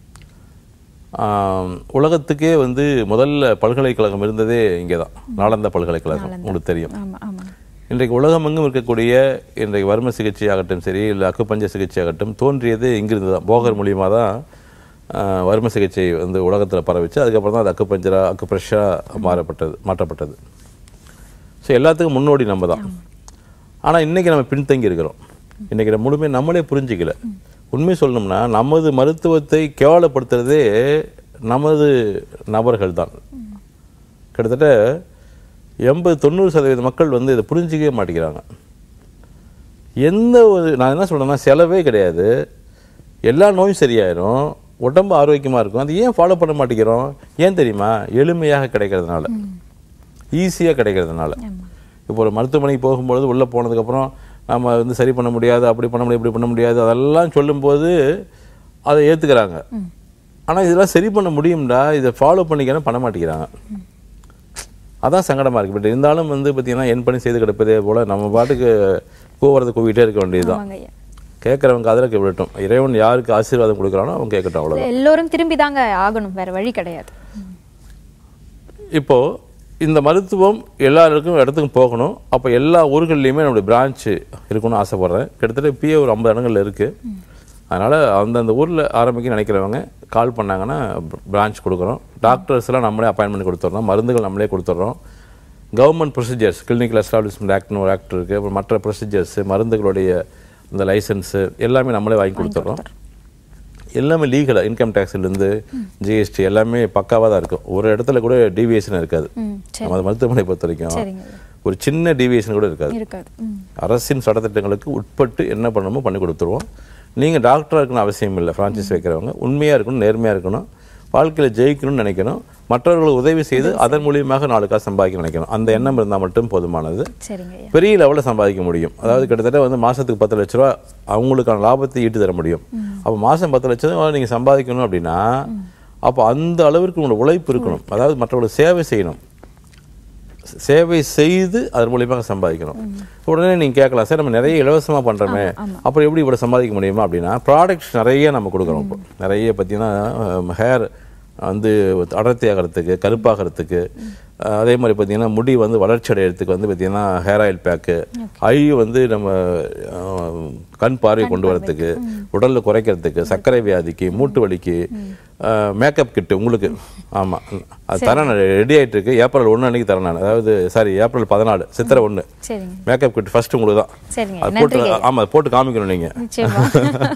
ஆம், உலகத்துக்கே வந்து முதல்ல பல்கலைக்கழகம் இருந்ததே இங்கே தான் நாலந்தா பல்கலைக்கழகம் உங்களுக்கு தெரியும் ஆமா ஆமா இன்றைக்கு உலகமெங்கும் இருக்கக்கூடிய இன்றைக்கு வர்ம சிகிச்சை ஆகட்டும் சரி இல்லை அக்குப்பஞ்ச சிகிச்சை ஆகட்டும் தோன்றியது இங்கிருந்து தான் போகர் மூலியமாக தான் ஆஹ், வர்ம சிகிச்சை வந்து உலகத்தில் பரவிச்சு அதுக்கப்புறம் தான் அது அக்குப்பஞ்சரா அக்குப்ரெஷராக மாறப்பட்டது மாற்றப்பட்டது ஸோ எல்லாத்துக்கும் முன்னோடி நம்ம தான் ஆனால் இன்றைக்கி நம்ம பின்தங்கி இருக்கிறோம் இன்றைக்கி நம்ம முழுமே நம்மளே புரிஞ்சிக்கல உண்மை சொல்லணும்னா நமது மருத்துவத்தை கேவலப்படுத்துறதே நமது நபர்கள் தான் கிட்டத்தட்ட எண்பது தொண்ணூறு சதவீத மக்கள் வந்து இதை புரிஞ்சிக்கவே மாட்டேங்கிறாங்க எந்த ஒரு நான் என்ன சொல்றேன்னா செலவே கிடையாது எல்லா நோயும் சரியாயிரும் உடம்பு ஆரோக்கியமா இருக்கும் அது ஏன் ஃபாலோ பண்ண மாட்டேங்கிறோம் ஏன் தெரியுமா எளிமையாக கிடைக்கிறதுனால ஈஸியாக கிடைக்கிறதுனால இப்போ ஒரு மருத்துவமனைக்கு போகும்பொழுது உள்ளே போனதுக்கப்புறம் நம்ம வந்து சரி பண்ண முடியாது அப்படி பண்ண முடியாது இப்படி பண்ண முடியாது அதெல்லாம் சொல்லும்போது அதை ஏற்றுக்கிறாங்க ஆனால் இதெல்லாம் சரி பண்ண முடியும்டா இதை ஃபாலோ பண்ணிக்கணும் பண்ண மாட்டேங்கிறாங்க அதான் சங்கடமா இருக்கு பட் இருந்தாலும் வந்து பார்த்தீங்கன்னா என் பணி செய்து கிடப்பதே போல நம்ம பாட்டுக்கு கூவுறது கூவிட்டே இருக்க வேண்டியதுதான் ஆமாங்க ஐயா கேட்குறவங்க அதில் விடட்டும் இறைவன் யாருக்கு ஆசீர்வாதம் கொடுக்குறானோ அவங்க கேட்கட்டும் அவ்வளோ எல்லோரும் திரும்பி தாங்க ஆகணும் வேற வழி கிடையாது இப்போ இந்த மருத்துவம் எல்லாருக்கும் இடத்துக்கும் போகணும் அப்போ எல்லா ஊர்கள்லையுமே நம்மளுடைய பிரான்ச் இருக்கணும்னு ஆசைப்படுறேன் கிட்டத்தட்ட இப்பயே ஒரு ஐம்பது இடங்கள்ல இருக்கு அதனால அந்தந்த ஊரில் ஆரம்பிக்க நினைக்கிறவங்க கால் பண்ணாங்கன்னா பிரான்ச் கொடுக்குறோம் டாக்டர்ஸ் எல்லாம் நம்மளே அப்பாயின்மெண்ட் கொடுத்துட்றோம் மருந்துகள் நம்மளே கொடுத்துட்றோம் கவர்மெண்ட் ப்ரொசீஜர்ஸ் கிளினிக்கல் எஸ்டாப்ளிஷ்மெண்ட் ஆக்ட்னு ஒரு ஆக்ட் இருக்குது அப்புறம் மற்ற ப்ரொசீஜர்ஸ் மருந்துகளுடைய இந்த லைசன்ஸு எல்லாமே நம்மளே வாங்கி கொடுத்துட்றோம் எல்லாமே லீகலாக இன்கம் டேக்ஸ்லேருந்து ஜிஎஸ்டி எல்லாமே பக்காவாக தான் இருக்கும் ஒரு இடத்துல கூட டீவியேஷன் இருக்காது ம் சரி நம்ம மருத்துவமனை பொறுத்த வரைக்கும் சரிங்க ஐயா. ஒரு சின்ன டீவியேஷன் கூட இருக்காது இருக்காது ம் அரசின் சட்டத்திட்டங்களுக்கு உட்பட்டு என்ன பண்ணணுமோ பண்ணி கொடுத்துருவோம் நீங்கள் டாக்டராக இருக்கணும் அவசியம் இல்லை ஃப்ரான்ச்சைஸ் வைக்கிறவங்க உண்மையாக இருக்கணும் நேர்மையாக இருக்கணும் வாழ்க்கையில் ஜெயிக்கணும்னு நினைக்கணும் மற்றவர்களுக்கு உதவி செய்து அதன் மூலியமாக நாலு காசு சம்பாதிக்க நினைக்கணும் அந்த எண்ணம் இருந்தால் மட்டும் போதுமானது சரிங்க ஐயா பெரிய லெவலில் சம்பாதிக்க முடியும் அதாவது கிட்டத்தட்ட வந்து மாசத்துக்கு பத்து லட்ச ரூபா அவங்களுக்கான லாபத்தை ஈட்டு தர முடியும் அப்போ மாசம் பத்து லட்சம் ரூபா நீங்க சம்பாதிக்கணும் அப்படின்னா அப்போ அந்த அளவிற்கு உங்களோட உழைப்பு இருக்கணும் அதாவது மற்றவங்களுக்கு சேவை செய்யணும் சேவை செய்து அதன் மூலியமாக சம்பாதிக்கணும் உடனே நீங்க கேட்கலாம் சார் நம்ம நிறைய இலவசமா பண்றோமே அப்புறம் எப்படி இவ்வளவு சம்பாதிக்க முடியுமா அப்படின்னா ப்ராடக்ட்ஸ் நிறைய நம்ம கொடுக்குறோம் இப்போ நிறைய பார்த்தீங்கன்னா ஹேர் வந்து அடர்த்தி ஆகிறதுக்கு கருப்பாகிறதுக்கு அஹ், அதே மாதிரி பார்த்தீங்கன்னா முடி வந்து வளர்ச்சி அடையிறதுக்கு வந்து பார்த்தீங்கன்னா ஹேர் ஆயில் பேக்கு ஐ வந்து நம்ம அஹ், கண் பார்வை கொண்டு வரதுக்கு உடல்ல குறைக்கிறதுக்கு சர்க்கரை வியாதிக்கு மூட்டு வலிக்கு மேக்கப் கிட்டு உங்களுக்கு ஆமா அது தரேன் ரெடி ஆயிட்டு இருக்கு ஏப்ரல் ஒன்று அன்னைக்கு தரேன் நான் அதாவது சாரி ஏப்ரல் பதினாலு சித்திரை ஒன்று சரிங்க மேக்கப் கிட் ஃபர்ஸ்ட் உங்களுக்கு தான் சரிங்க அது போட்டு நன்றிங்க ஆமா அது போட்டு காமிக்கணும் நீங்க நிச்சயமா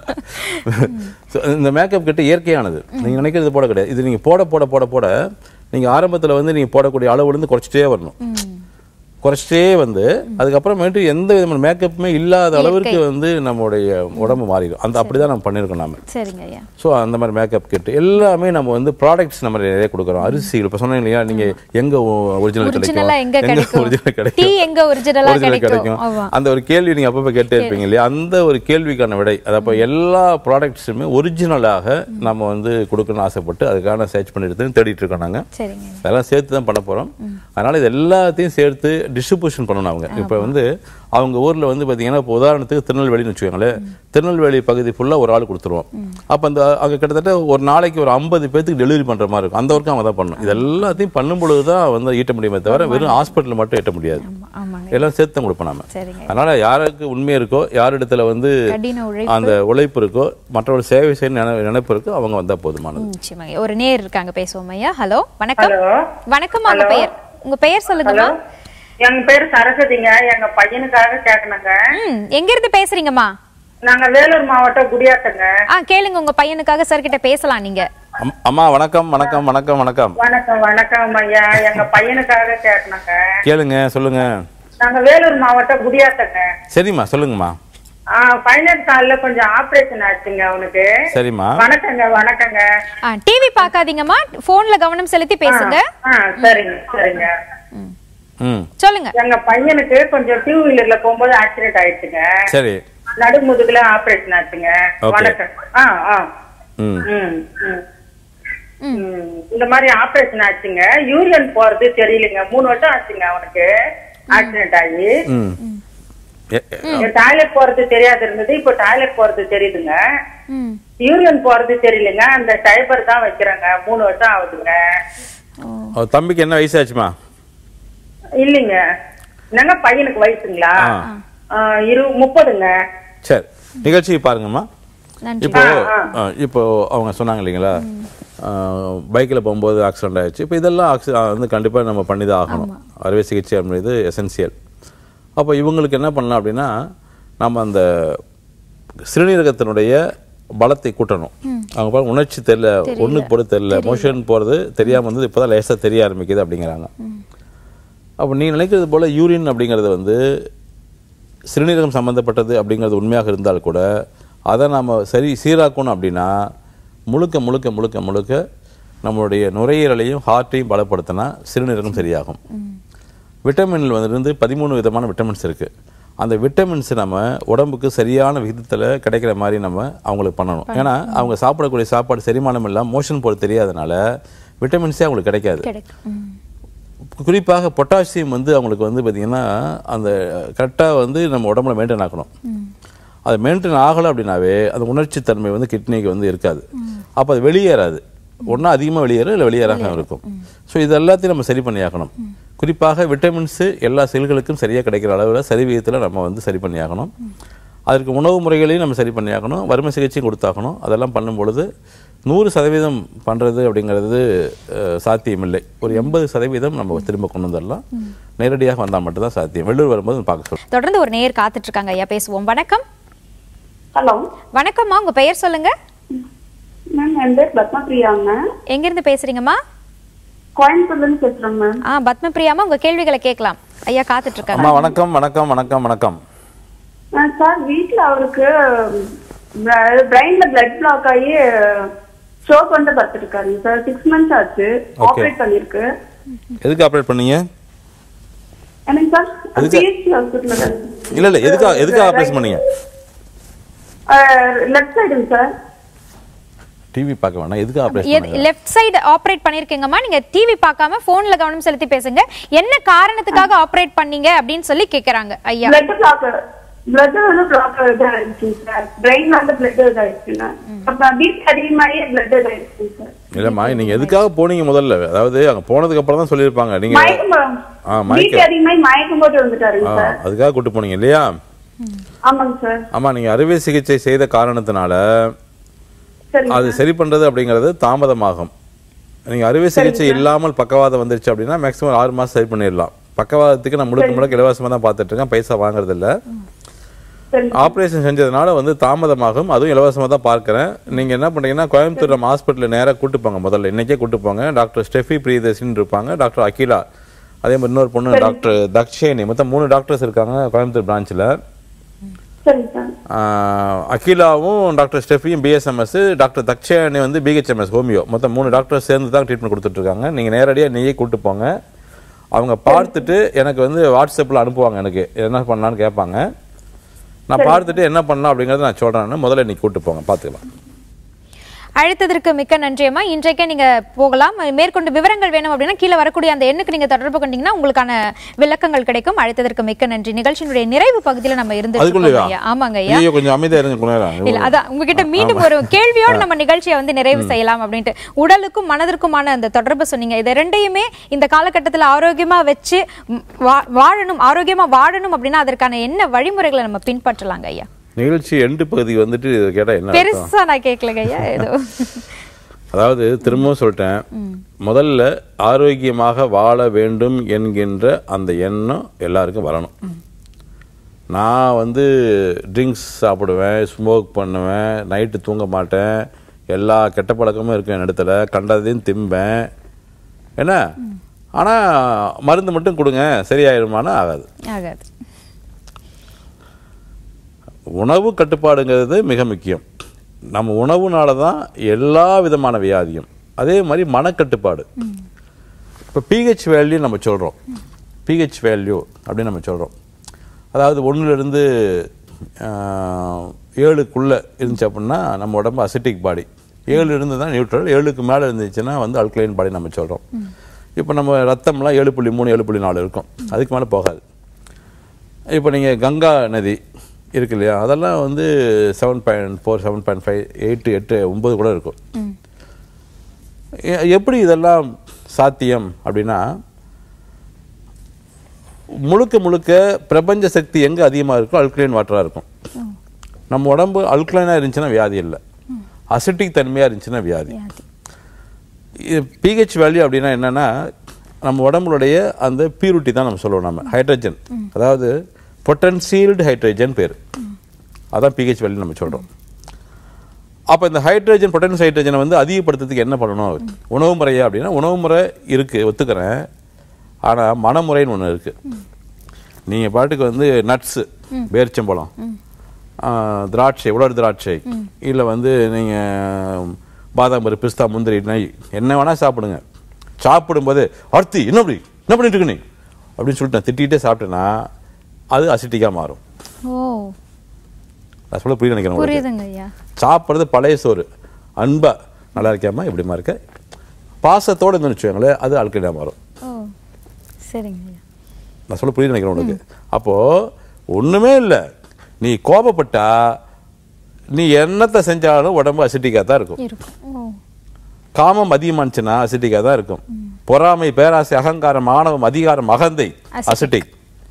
So, இந்த மேக்கப் கிட்ட இயற்கையானது நீங்க நினைக்கிறது போட கிடையாது இது நீங்க போட போட போட போட நீங்க ஆரம்பத்துல வந்து நீங்க போடக்கூடிய அளவுல இருந்து குறைச்சிட்டே வரணும் குறைச்சிட்டே வந்து அதுக்கப்புறமேட்டு எந்த விதமான மேக்கப்புமே இல்லாத அளவிற்கு வந்து நம்மளுடைய உடம்பு மாறிடும் அந்த அப்படிதான் நம்ம பண்ணியிருக்கோம் நாம சரிங்க ஐயா ஸோ அந்த மாதிரி மேக்கப் கிட் எல்லாமே நம்ம வந்து ப்ராடக்ட்ஸ் நம்ம நிறைய கொடுக்குறோம் அரிசி இப்போ சொன்னீங்க இல்லையா நீங்க எங்க ஒரிஜினல் ஒரிஜினலா கிடைக்கும் எங்க கிடைக்கும் ஒரிஜினல் டீ கிடைக்கும் எங்க ஒரிஜினலா Original கிடைக்கும் ஆமா அந்த ஒரு கேள்வி நீங்க அப்பப்ப கேட்டே இருப்பீங்க இல்லையா அந்த ஒரு கேள்விக்கான விடை அது அப்போ எல்லா ப்ராடக்ட்ஸுமே ஒரிஜினலாக நம்ம வந்து கொடுக்கணும்னு ஆசைப்பட்டு அதுக்கான சர்ச் பண்ணிட்டு தேடிட்டு இருக்கோம் நாங்க சரிங்க அதெல்லாம் சேர்த்து தான் பண்ண போறோம் அதனால இது எல்லாத்தையும் சேர்த்து டிஸ்ட்ரிபியூஷன் பண்ணணும் அவங்க இப்போ வந்து அவங்க ஊர்ல வந்து பாத்தீங்கன்னா இப்போ உதாரணத்துக்கு திருநெல்வேலின்னு வச்சுக்கோங்களேன் திருநெல்வேலி பகுதி ஃபுல்லா ஒரு ஆள் கொடுத்துருவோம் அப்ப அந்த அங்க கிட்டத்தட்ட ஒரு நாளைக்கு ஒரு ஐம்பது பேத்துக்கு டெலிவரி பண்ற மாதிரி இருக்கும் அந்த ஒர்க்கும் அவங்க தான் பண்ணணும் இது எல்லாத்தையும் பண்ணும் பொழுது தான் வந்து ஈட்ட முடியுமே தவிர வெறும் ஹாஸ்பிட்டல் மட்டும் எட்ட முடியாது ஆமா ஆமாங்க எல்லாம் சேர்த்து தான் கொடுப்போம் நாம சரிங்க அதனால யாருக்கு உண்மை இருக்கோ யாரிடத்துல வந்து கடின உழைப்பு அந்த உழைப்பு இருக்கோ மற்றவர்கள் சேவை செய்யணும் நினை- நினைப்பு இருக்கோ அவங்க வந்தா போதுமானது ம், நிச்சயமாங்க ஒரு நேர் இருக்காங்க பேசுவோம் ஐயா ஹலோ வணக்கம் ஹலோ. வணக்கம் உங்க பெயர் உங்க பெயர் சொல்லுங்கம்மா எங்க பேரு சரஸ்வதிங்க எங்க பையனுக்காக கேட்கணுங்க ம் எங்க இருந்து பேசுறீங்கம்மா நாங்க வேலூர் மாவட்டம் குடியாத்தங்க ஆ கேளுங்க உங்க பையனுக்காக சார் கிட்ட பேசலாம் நீங்க அம்- அம்மா வணக்கம் வணக்கம் வணக்கம் வணக்கம் வணக்கம் வணக்கம் ஐயா எங்க பையனுக்காக கேட்கணுங்க கேளுங்க சொல்லுங்க நாங்க வேலூர் மாவட்டம் குடியாத்தங்க சரிம்மா சொல்லுங்கம்மா பைனல் கால்ல கொஞ்சம் ஆபரேஷன் ஆச்சுங்க அவனுக்கு சரிம்மா வணக்கங்க வணக்கங்க ஆ டிவி பார்க்காதீங்கம்மா போன்ல கவனம் செலுத்தி பேசுங்க ஆ சரிங்க சரிங்க ம் சொல்லுங்க எங்க பையனுக்கு கொஞ்சம் டூ வீலர்ல போகும்போது ஆக்சிடென்ட் ஆயிடுச்சுங்க சரி நடுமுதுகுல ஆபரேஷன் ஆச்சுங்க Okay. வணக்கம் ஆ ஆ ம் ம் ம் ம், இந்த மாதிரி ஆபரேஷன் ஆச்சுங்க யூரியன் போறது தெரியலங்க மூணு வருஷம் ஆச்சுங்க அவனுக்கு ஆக்சிடென்ட் ஆகி ம் எ- எ- டாய்லெட் போறது தெரியாது இருந்தது இப்போ டாய்லெட் போறது தெரியுதுங்க ம் யூரியன் போறது தெரியலங்க அந்த டைபர் தான் வைக்கிறாங்க மூணு வருஷம் ஆகுதுங்க அவர் தம்பிக்கு என்ன வயசாச்சுமா இல்லைங்க என்னங்க பையனுக்கு வயசுங்களா ஆ. ஆ, இரு முப்பதுங்க சரி நிகழ்ச்சியை பாருங்கம்மா நன்றி இப்போ ஆ, இப்போ அவங்க சொன்னாங்க இல்லைங்களா பைக்கில் போகும்போது ஆக்சிடென்ட் ஆயிடுச்சு இப்போ இதெல்லாம் ஆக்சி ஆ, வந்து கண்டிப்பாக நம்ம பண்ணி தான் ஆகணும் அறுவை சிகிச்சை அப்படின்றது எசென்சியல் அப்போ இவங்களுக்கு என்ன பண்ணலாம் அப்படின்னா நம்ம அந்த சிறுநீரகத்தினுடைய பலத்தை கூட்டணும் அவங்க பாருங்க உணர்ச்சி தெரியல ஒண்ணுக்கு போகிறது தெரியல மோஷன் போகிறது தெரியாமல் வந்து இப்போ தான் லேசாக தெரிய ஆரம்பிக்குது அப்படிங்கிறாங்க அப்போ நீ நினைக்கிறது போல் யூரின் அப்படிங்கிறது வந்து சிறுநீரகம் சம்மந்தப்பட்டது அப்படிங்கிறது உண்மையாக இருந்தால் கூட அதை நாம் சரி சீராக்கணும் அப்படின்னா முழுக்க முழுக்க முழுக்க முழுக்க நம்மளுடைய நுரையீரலையும் ஹார்ட்டையும் பலப்படுத்தினா சிறுநீரகம் சரியாகும் விட்டமின்ல வந்து பதிமூணு விதமான விட்டமின்ஸ் இருக்குது அந்த விட்டமின்ஸ் நம்ம உடம்புக்கு சரியான விகிதத்தில் கிடைக்கிற மாதிரி நம்ம அவங்களுக்கு பண்ணணும் ஏன்னா அவங்க சாப்பிடக்கூடிய சாப்பாடு செரிமானம் இல்லாமல் மோஷன் போகிறது தெரியாதனால விட்டமின்ஸே அவங்களுக்கு கிடைக்காது கிடைக்கும் ம். குறிப்பாக பொட்டாசியம் வந்து அவங்களுக்கு வந்து பார்த்திங்கன்னா அந்த கரெக்டாக வந்து நம்ம உடம்புல மெயின்டைன் ஆக்கணும் அது மெயின்டைன் ஆகலை அப்படின்னாவே அந்த உணர்ச்சி தன்மை வந்து கிட்னிக்கு வந்து இருக்காது அப்போ அது வெளியேறாது ஒன்றா அதிகமாக வெளியேறும் இல்லை வெளியேறாக இருக்கும் ஸோ இது எல்லாத்தையும் நம்ம சரி பண்ணி ஆகணும் குறிப்பாக விட்டமின்ஸு எல்லா செல்களுக்கும் சரியாக கிடைக்கிற அளவில் சரி விகிதத்தில் நம்ம வந்து சரி பண்ணி ஆகணும் அதற்கு உணவு முறைகளையும் நம்ம சரி பண்ணி ஆகணும் வறுமை சிகிச்சையும் கொடுத்தாகணும் அதெல்லாம் பண்ணும் பொழுது நூறு சதவீதம் பண்ணுறது அப்படிங்கிறது அஹ், சாத்தியமில்லை ஒரு எண்பது சதவீதம் நம்ம திரும்ப கொண்டு வந்துடலாம் நேரடியாக வந்தால் மட்டும்தான் சாத்தியம் வெள்ளூர் வரும்போது பார்க்க சொல்லுங்கள் தொடர்ந்து ஒரு நேயர் காத்துட்டு இருக்காங்க ஐயா பேசுவோம் வணக்கம் ஹலோ வணக்கம்மா உங்க பெயர் சொல்லுங்க மேம் என் பேர் பத்மபிரியாங்க எங்க இருந்து பேசுறீங்கம்மா கோயம்புத்தூர்ல இருந்து பேசுறேன் மேம் ஆ பத்மபிரியாமா உங்க கேள்விகளை கேட்கலாம் ஐயா காத்துட்டு இருக்காங்க அம்மா வணக்கம் வணக்கம் வணக்கம் வணக்கம் ஆ, சார் வீட்ல அவருக்கு பிரெயின்ல பிளட் பிளாக் ஆகி ஸ்ட்ரோக் வந்து பார்த்துருக்காருங்க சார் சிக்ஸ் மந்த்ஸ் ஆச்சு ஆப்ரேட் பண்ணிருக்கு எதுக்கு ஆப்ரேட் பண்ணீங்க என்னங்க சார் எதுக்கு? பிஎஸ்சி ஹாஸ்பிட்டல் இல்லை இல்லை எதுக்கு எதுக்கு ஆப்ரேஷன் பண்ணீங்க லெஃப்ட் சைடுங்க சார் டிவி பார்க்க வேணாம் எதுக்கு ஆப்ரேஷன் பண்ணீங்க லெஃப்ட் சைடு ஆப்ரேட் பண்ணிருக்கீங்கம்மா நீங்க டிவி பார்க்காம போன்ல கவனம் செலுத்தி பேசுங்க என்ன காரணத்துக்காக ஆப்ரேட் பண்ணீங்க அப்படின்னு சொல்லி கேக்குறாங்க ஐயா பிளட் பிளாக் பிளட் வந்து பிளாக் இதாயிருச்சு சார் பிரெயின்ல வந்து பிளட் இதாயிருச்சுங்க அப்புறம் பீட் அதிகமாகி பிளட் இதாயிருச்சு சார் இல்லைம்மா நீங்கள் எதுக்காக போனீங்க முதல்ல அதாவது அங்கே போனதுக்கு அப்புறம் தான் சொல்லியிருப்பாங்க நீங்கள் மயக்கம் ஆ, மயக்கம். பீட் அதிகமாகி மயக்கம் போட்டு வந்துட்டாருங்க ஆ சார் அதுக்காக கூட்டு போனீங்க இல்லையா ஆமாங்க சார் ஆமாம் நீங்கள் அறுவை சிகிச்சை செய்த காரணத்தினால சரிங்க அது சரி பண்ணுறது அப்படிங்கிறது தாமதமாகும் நீங்கள் அறுவை சிகிச்சை இல்லாமல் பக்கவாதம் வந்துருச்சு அப்படின்னா மேக்ஸிமம் ஆறு மாதம் சரி பண்ணிடலாம் பக்கவாதத்துக்கு நான் முழுக்க முழுக்க இலவசமாக தான் பார்த்துட்டு இருக்கேன் பைசா வாங்குறது இல்ல சரிங்க ஆப்ரேஷன் செஞ்சதுனால வந்து தாமதமாகும் அதுவும் இலவசமாக தான் பார்க்குறேன் நீங்கள் என்ன பண்ணுறீங்கன்னா கோயம்புத்தூர் நம்ம ஹாஸ்பிட்டலில் நேராக கூட்டு போங்க முதல்ல இன்னைக்கே கூட்டு போங்க டாக்டர் ஸ்டெஃபி பிரியதர்ஷின்னு இருப்பாங்க டாக்டர் அகிலா அதே மாதிரி இன்னொரு பொண்ணு டாக்டர் தக்ஷேனி மொத்தம் மூணு டாக்டர்ஸ் இருக்காங்க கோயம்புத்தூர் பிரான்ச்சில் சரிங்க சார் ஆஹ் அகிலாவும் டாக்டர் ஸ்டெஃபியும் பிஎஸ்எம்எஸ் டாக்டர் தக்ஷாயணி வந்து பிஹெச்எம்எஸ் ஹோமியோ மொத்தம் மூணு டாக்டர் சேர்ந்து தான் ட்ரீட்மெண்ட் கொடுத்துட்டு இருக்காங்க நீங்கள் நேரடியாக நீயே கூட்டு போங்க அவங்க பார்த்துட்டு எனக்கு வந்து வாட்ஸ்அப்பில் அனுப்புவாங்க எனக்கு என்ன பண்ணலான்னு கேட்பாங்க நான் பார்த்துட்டு என்ன பண்ணலாம் அப்படிங்கறத நான் சொல்கிறேன்னு முதல்ல இன்னைக்கு கூட்டு போங்க பார்த்துக்கலாம் அழைத்ததற்கு மிக்க நன்றியம்மா இன்றைக்கே நீங்க போகலாம் மேற்கொண்டு விவரங்கள் வேணும் அப்படின்னா கீழே வரக்கூடிய அந்த எண்ணுக்கு நீங்க தொடர்பு கொண்டீங்கன்னா உங்களுக்கான விளக்கங்கள் கிடைக்கும் அழைத்ததற்கு மிக்க நன்றி நிகழ்ச்சியினுடைய நிறைவு பகுதியில நம்ம இருந்து அதுக்குள்ளேயா ஐயா ஆமாங்க ஐயா ஐயோ கொஞ்சம் அமைதியாக இருங்க கொஞ்ச நேரம். இல்ல அதான் உங்ககிட்ட மீண்டும் ஒரு கேள்வியோடு நம்ம நிகழ்ச்சியை வந்து நிறைவு செய்யலாம் அப்படின்ட்டு உடலுக்கும் மனதிற்குமான அந்த தொடர்பு சொன்னீங்க இது ரெண்டையுமே இந்த காலகட்டத்துல ஆரோக்கியமா வச்சு ம், வா- வாழணும் ஆரோக்கியமா வாழணும் அப்படின்னா அதற்கான என்ன வழிமுறைகளை நம்ம பின்பற்றலாங்க ஐயா நிகழ்ச்சி எண்டு பகுதி வந்துட்டு இதை கேட்டால் என்ன அர்த்தம்? பெருசா நான் கேட்கலங்க ஐயா ஏதோ அதாவது திரும்பவும் சொல்லிட்டேன் முதல்ல ஆரோக்கியமாக வாழ வேண்டும் என்கின்ற அந்த எண்ணம் எல்லாருக்கும் வரணும் நான் வந்து ட்ரிங்க்ஸ் சாப்பிடுவேன் ஸ்மோக் பண்ணுவேன் நைட்டு தூங்க மாட்டேன் எல்லா கெட்ட பழக்கமும் இருக்கும் என் இடத்துல கண்டதையும் திம்பேன் என்ன ஆனால் மருந்து மட்டும் கொடுங்க சரியாயிடுமானா ஆகாது ஆகாது உணவு கட்டுப்பாடுங்கிறது மிக முக்கியம் நம்ம உணவுனால தான் எல்லா விதமான வியாதியும் அதே மாதிரி மனக்கட்டுப்பாடு இப்போ பிஹெச் வேல்யூ நம்ம சொல்கிறோம் பிஹெச் வேல்யூ அப்படின்னு நம்ம சொல்கிறோம் அதாவது ஒன்றுலேருந்து ஏழுக்குள்ளே இருந்துச்சு அப்படின்னா நம்ம உடம்பு அசிட்டிக் பாடி ஏழு இருந்து தான் நியூட்ரல் ஏழுக்கு மேலே இருந்துச்சுன்னா வந்து அல்கலைன் பாடி நம்ம சொல்கிறோம் இப்போ நம்ம ரத்தம்லாம் ஏழு புள்ளி மூணு ஏழு புள்ளி நாலு இருக்கும் அதுக்கு மேலே போகாது இப்போ நீங்கள் கங்கா நதி இருக்கு இல்லையா அதெல்லாம் வந்து seven point four seven point five eight எட்டு ஒம்பது கூட இருக்கும் எ- எப்படி இதெல்லாம் சாத்தியம் அப்படின்னா முழுக்க முழுக்க பிரபஞ்ச சக்தி எங்கே அதிகமாக இருக்கோ அல்கலைன் வாட்டராக இருக்கும் நம்ம உடம்பு அல்கலைனாக இருந்துச்சுன்னா வியாதி இல்லை அசிட்டிக் தன்மையாக இருந்துச்சுன்னா வியாதி பிஹெச் வேல்யூ அப்படின்னா என்னன்னா நம்ம உடம்புடைய அந்த பியூரிட்டி தான் நம்ம சொல்லுவோம் நம்ம ஹைட்ரஜன் அதாவது பொட்டன்சியல்டு ஹைட்ரஜன் பேர் அதான் பிஹெச் வேல்யூ நம்ம சொல்கிறோம் அப்போ இந்த ஹைட்ரஜன் பொட்டன்ஸ் ஹைட்ரஜனை வந்து அதிகப்படுத்துறதுக்கு என்ன பண்ணணும் உணவு முறையா அப்படின்னா உணவு முறை இருக்கு ஒத்துக்கிறேன் ஆனால் மனமுறைன்னு ஒன்று இருக்கு நீங்கள் பாட்டுக்கு வந்து நட்ஸு பேரிச்சம்பழம் ஆ, திராட்சை உலர் திராட்சை இல்லை வந்து நீங்கள் பாதாம் பருப்பு பிஸ்தா முந்திரி நெய் என்ன வேணால் சாப்பிடுங்க சாப்பிடும்போது அடுத்து என்ன அப்படி என்ன பண்ணிட்டு இருக்க நீ அப்படின்னு சொல்லிட்டு நான் திட்டிகிட்டே சாப்பிட்டேன்னா அது அசிட்டிக்காக மாறும் ஓ நான் சொல்ல புரிய நினைக்கிறேன் உங்களுக்கு. புரியுதுங்க ஐயா சாப்பிட்றது பழைய சோறு அன்பா நல்லா இருக்கியாமா எப்படிமா இருக்க பாசத்தோட இருந்து வச்சுக்கோங்களேன் அது அல்கலைனா மாறும் ஓ சரிங்க ஐயா நான் சொல்ல புரிய நினைக்கிறேன் உனக்கு அப்போ ஒண்ணுமே இல்லை நீ கோபப்பட்டா நீ என்னத்தை செஞ்சாலும் உடம்பு அசிட்டிக்காக தான் இருக்கும் இருக்கும் ஓ காமம் அதிகமானுச்சுன்னா அசிட்டிக்காக தான் இருக்கும் பொறாமை பேராசை அகங்காரம் ஆணவம் அதிகாரம் அகந்தை Acidic. அசிட்டிக்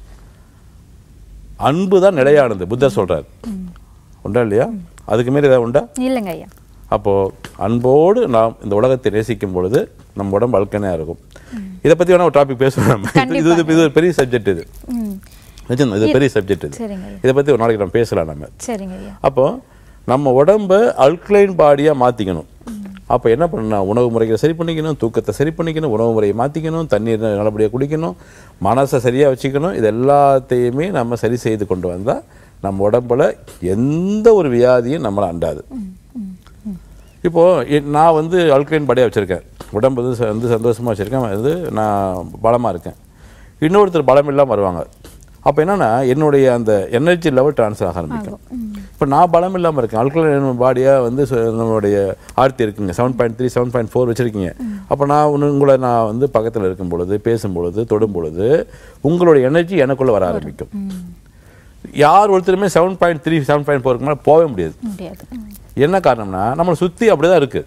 அன்பு தான் நிலையானது புத்தர் சொல்றாரு உண்டா இல்லையா அதுக்கு மேல ஏதாவது உண்டா இல்லைங்க ஐயா அப்போ அன்போடு நாம் இந்த உலகத்தை நேசிக்கும் பொழுது நம்ம உடம்பு அல்கனையா இருக்கும் இதை பத்தி வேணா ஒரு டாபிக் பேசுவோம் நம்ம. இது- இது இது ஒரு பெரிய சப்ஜெக்ட் இது ம் நிஜம் இது பெரிய சப்ஜெக்ட் இது சரிங்க ஐயா இதை பத்தி ஒரு நாளைக்கு நம்ம பேசலாம் நம்ம சரிங்க ஐயா அப்போ நம்ம உடம்ப அல்கலைன் பாடியா மாத்திக்கணும் அப்போ என்ன பண்ணணும் உணவு முறைகளை சரி பண்ணிக்கணும் தூக்கத்தை சரி பண்ணிக்கணும் உணவு முறையை மாற்றிக்கணும் தண்ணீர் நல்லபடியாக குடிக்கணும் மனசை சரியாக வச்சுக்கணும் இது எல்லாத்தையுமே நம்ம சரி செய்து கொண்டு வந்தால் நம்ம உடம்புல எந்த ஒரு வியாதியும் நம்மளை அண்டாது இப்போ எ- நான் வந்து அல்கலைன் பாடியாக வச்சுருக்கேன் உடம்பு வந்து ச- வந்து சந்தோஷமாக வச்சுருக்கேன் வந்து நான் பலமாக இருக்கேன் இன்னொருத்தர் பலம் இல்லாமல் வருவாங்க அப்போ என்னன்னா என்னுடைய அந்த எனர்ஜி லெவல் ட்ரான்ஸ்ஃபர் ஆக ஆரம்பிக்கும் இப்போ நான் பலம் இல்லாமல் இருக்கேன் அல்கலைன் பாடியாக வந்து ச- நம்மளுடைய ஆர்த்தி இருக்குங்க seven point three seven point four வச்சுருக்கீங்க அப்போ நான் உன்னு- உங்களை நான் வந்து பக்கத்தில் இருக்கும் பொழுது பேசும் பொழுது தொடும் பொழுது உங்களுடைய எனர்ஜி எனக்குள்ளே வர ஆரம்பிக்கும் யார் ஒருத்தருமே seven point three seven point ஃபோருக்கு மேலே போகவே முடியாது முடியாது ம். என்ன காரணம்னா நம்மளை சுற்றி அப்படிதான் இருக்கு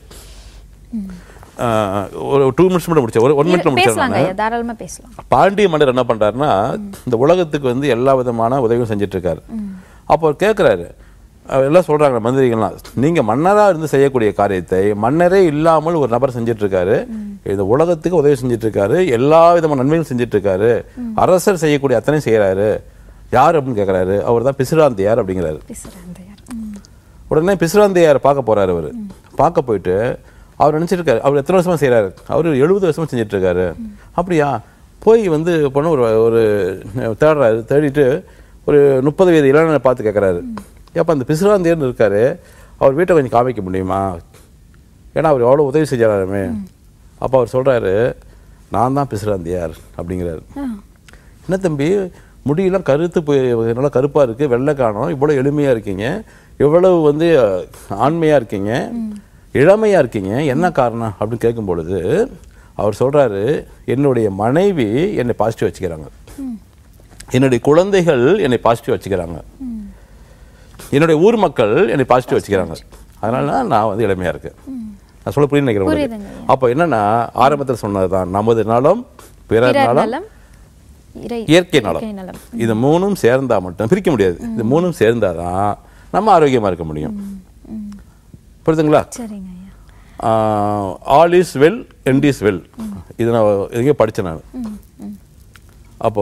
ஆஹ் ஒரு டூ மினிட்ஸ் மட்டும் முடிச்சேன் ஒரு ஒன் மினிட்ல பேசலாங்க முடிச்சேன் ஐயா தாராளமா பேசலாம் பாண்டிய மன்னர் என்ன பண்றாருன்னா இந்த உலகத்துக்கு வந்து எல்லா விதமான உதவியும் செஞ்சுட்டு இருக்காரு அப்போ அவர் கேட்குறாரு எல்லாம் சொல்றாங்க மந்திரிகள்லாம் நீங்க மன்னரா இருந்து செய்யக்கூடிய காரியத்தை மன்னரே இல்லாமல் ஒரு நபர் செஞ்சுட்டு இருக்காரு இந்த உலகத்துக்கு உதவி செஞ்சுட்டு இருக்காரு எல்லா விதமான நன்மைகளும் செஞ்சுட்டு இருக்காரு அரசர் செய்யக்கூடிய அத்தனை செய்யறாரு யார் அப்படின்னு கேட்கறாரு அவர் தான் பிசுராந்தியார் அப்படிங்கிறாரு பேசுறேன் ஐயா ம். உடனே பிசுராந்தையார் பார்க்க போறாரு அவர் பார்க்க போயிட்டு அவர் நினைச்சிருக்காரு அவர் எத்தனை வருஷமா செய்றாரு அவர் எழுபது வருஷமா செஞ்சுட்டு இருக்காரு அப்படியா போய் வந்து பொண்ணு ஒரு ஒரு தேடுறாரு தேடிட்டு ஒரு முப்பது வயது இளைஞனை பார்த்து கேட்குறாரு ஏப்பா அந்த பிசுராந்தையர்னு இருக்காரு அவர் வீட்டை கொஞ்சம் காமிக்க முடியுமா ஏன்னா அவர் எவ்வளோ உதவி செஞ்சாருமே அப்போ அவர் சொல்றாரு நான் தான் பிசுராந்தியார் அப்படிங்கிறாரு என்ன தம்பி முடியெல்லாம் கருத்து போய் நல்லா கருப்பா இருக்கு வெள்ளை காணோம் இவ்வளவு எளிமையா இருக்கீங்க இவ்வளவு வந்து அஹ், ஆண்மையா இருக்கீங்க இளமையா இருக்கீங்க என்ன காரணம் அப்படின்னு கேட்கும் பொழுது அவர் சொல்றாரு என்னுடைய மனைவி என்னை பாசிட்டிவ் வச்சுக்கிறாங்க என்னுடைய குழந்தைகள் என்னை பாசிட்டிவ் வச்சுக்கிறாங்க என்னுடைய ஊர் மக்கள் என்னை பாசிட்டிவ் வச்சுக்கிறாங்க அதனால தான் நான் வந்து இளமையா இருக்கேன் நான் சொல்ல புரிய நினைக்கிறேன் உங்களுக்கு. புரியுதுங்க அப்போ என்னன்னா ஆரம்பத்தில் சொன்னதுதான் நமது நலம் பிறர் பிறர் நலம் நலம் இறை இயற்கை நலம் இயற்கை நலம் இது மூணும் சேர்ந்தா மட்டும் பிரிக்க முடியாது இது மூணும் சேர்ந்தாதான் நம்ம ஆரோக்கியமா இருக்க முடியும் புரியுதுங்களா சரிங்க ஐயா all is well end is well இது நான் எங்கேயோ படித்தேன் நான் அப்போ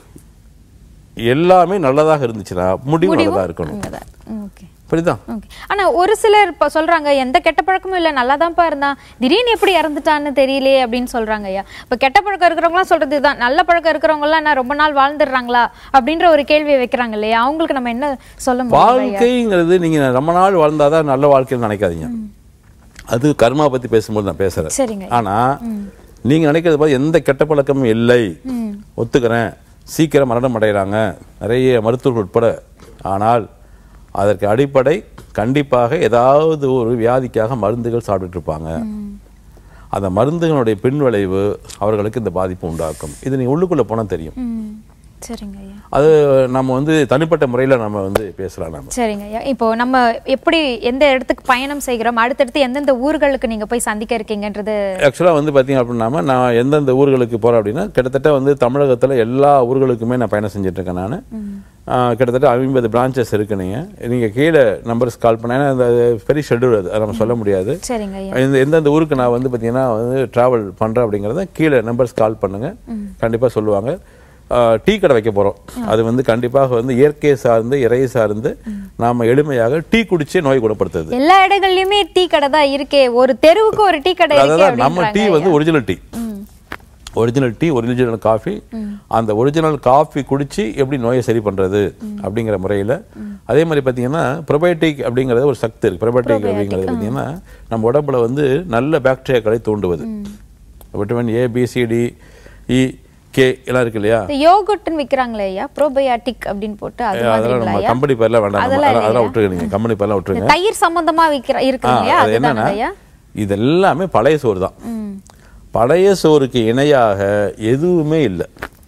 எல்லாமே நல்லதாக இருந்துச்சுன்னா முடிவு நல்லதா இருக்கணும் உண்மைதான். ம், ஓகே புரியுதா ஓகே ஆனா ஒரு சிலர் இப்ப சொல்றாங்க எந்த கெட்ட பழக்கமும் இல்ல நல்லாதான்ப்பா இருந்தான் திடீர்னு எப்படி இறந்துட்டான்னு தெரியலையே அப்படின்னு சொல்றாங்க ஐயா இப்ப கெட்ட பழக்கம் இருக்கிறவங்களாம் சொல்றது இதுதான் நல்ல பழக்கம் இருக்கிறவங்க எல்லாம் என்ன ரொம்ப நாள் வாழ்ந்துடுறாங்களா அப்படின்ற ஒரு கேள்வியை வைக்கிறாங்க இல்லையா அவங்களுக்கு நம்ம என்ன சொல்ல முடியும் ஐயா வாழ்க்கைங்கிறது நீங்க ரொம்ப நாள் வாழ்ந்தாதான் நல்ல வாழ்க்கைன்னு நினைக்காதீங்க அது கர்மா பத்தி பேசும்போது நான் பேசுறேன் சரிங்க ஆனா நீங்க நினைக்கிறது போது எந்த கெட்ட பழக்கமும் இல்லை ஒத்துக்கிறேன் சீக்கிரம் மரணம் அடைகிறாங்க நிறைய மருத்துவர்கள் உட்பட ஆனால் அதற்கு அடிப்படை கண்டிப்பாக ஏதாவது ஒரு வியாதிக்காக மருந்துகள் சாப்பிட்டுட்டு இருப்பாங்க அந்த மருந்துகளுடைய பின்விளைவு அவர்களுக்கு இந்த பாதிப்பு உண்டாக்கும் இது நீங்க உள்ளுக்குள்ள போனா தெரியும் ம். சரிங்க ஐயா அது நம்ம வந்து தனிப்பட்ட முறையில நம்ம வந்து பேசலாம் நம்ம சரிங்க ஐயா இப்போ நம்ம எப்படி எந்த இடத்துக்கு பயணம் செய்கிறோம் அடுத்தடுத்து எந்தெந்த ஊர்களுக்கு நீங்க போய் சந்திக்க இருக்கீங்கன்றது ஆக்சுவலாக வந்து பார்த்தீங்க அப்படின்னா நான் எந்தெந்த ஊர்களுக்கு போகிறேன் அப்படின்னா கிட்டத்தட்ட வந்து தமிழகத்தில் எல்லா ஊர்களுக்குமே நான் பயணம் செஞ்சுட்டு இருக்கேன் நான் கிட்டத்தட்ட ஐம்பது பிரான்ச்சஸ் இருக்கு நீங்கள் நீங்கள் கீழே நம்பர்ஸ் கால் பண்ண ஏன்னா இந்த பெரிய ஷெட்யூல் அது அதை நம்ம சொல்ல முடியாது சரிங்க ஐயா இந்த எந்தெந்த ஊருக்கு நான் வந்து பார்த்தீங்கன்னா வந்து ட்ராவல் பண்ணுறேன் அப்படிங்கிறத கீழே நம்பர்ஸ் கால் பண்ணுங்க கண்டிப்பாக சொல்லுவாங்க ஆஹ் டீ கடை வைக்க போகிறோம் அது வந்து கண்டிப்பாக வந்து இயற்கை சார்ந்து இறை சார்ந்து நாம எளிமையாக டீ குடிச்சே நோய் குணப்படுத்துது எல்லா இடங்கள்லயுமே டீ கடை தான் இருக்கே ஒரு தெருவுக்கு ஒரு டீ கடை இருக்கே அதாவது நம்ம டீ அப்படின்றாங்க வந்து original tea original tea original coffee அந்த ஒரிஜினல் காஃபி குடிச்சு எப்படி நோயை சரி பண்றது அப்படிங்கிற முறையில் அதே மாதிரி பார்த்தீங்கன்னா ப்ரொபயோட்டிக் அப்படிங்கிறது ஒரு சக்தி இருக்கு ப்ரொபயோட்டிக் அப்படிங்கிறது பார்த்தீங்கன்னா நம்ம உடம்புல வந்து நல்ல பாக்டீரியாக்களை தூண்டுவது vitamin A B C D E K எல்லாம் இருக்கு இல்லையா இந்த யோகர்ட்னு விக்கிறாங்களே ஐயா ப்ரோபயாட்டிக் அப்படின்னு போட்டு அது அதெல்லாம் மாதிரிங்களா நம்ம ஐயா கம்பெனி பேர்லாம் வேண்டாம் நம்ம அதெல்லாம் அதெல்லாம் அதெல்லாம் இல்லையா? விட்டுருங்க நீங்க கம்பெனி பேர்லாம் விட்டுருங்க இந்த தயிர் சம்பந்தமா விக்கிற ஆ, இருக்குங்க ஐயா அது என்னன்னா அதுதானே ஐயா இது எல்லாமே பழைய சோறு தான் பழைய சோறுக்கு இணையாக எதுவுமே இல்லை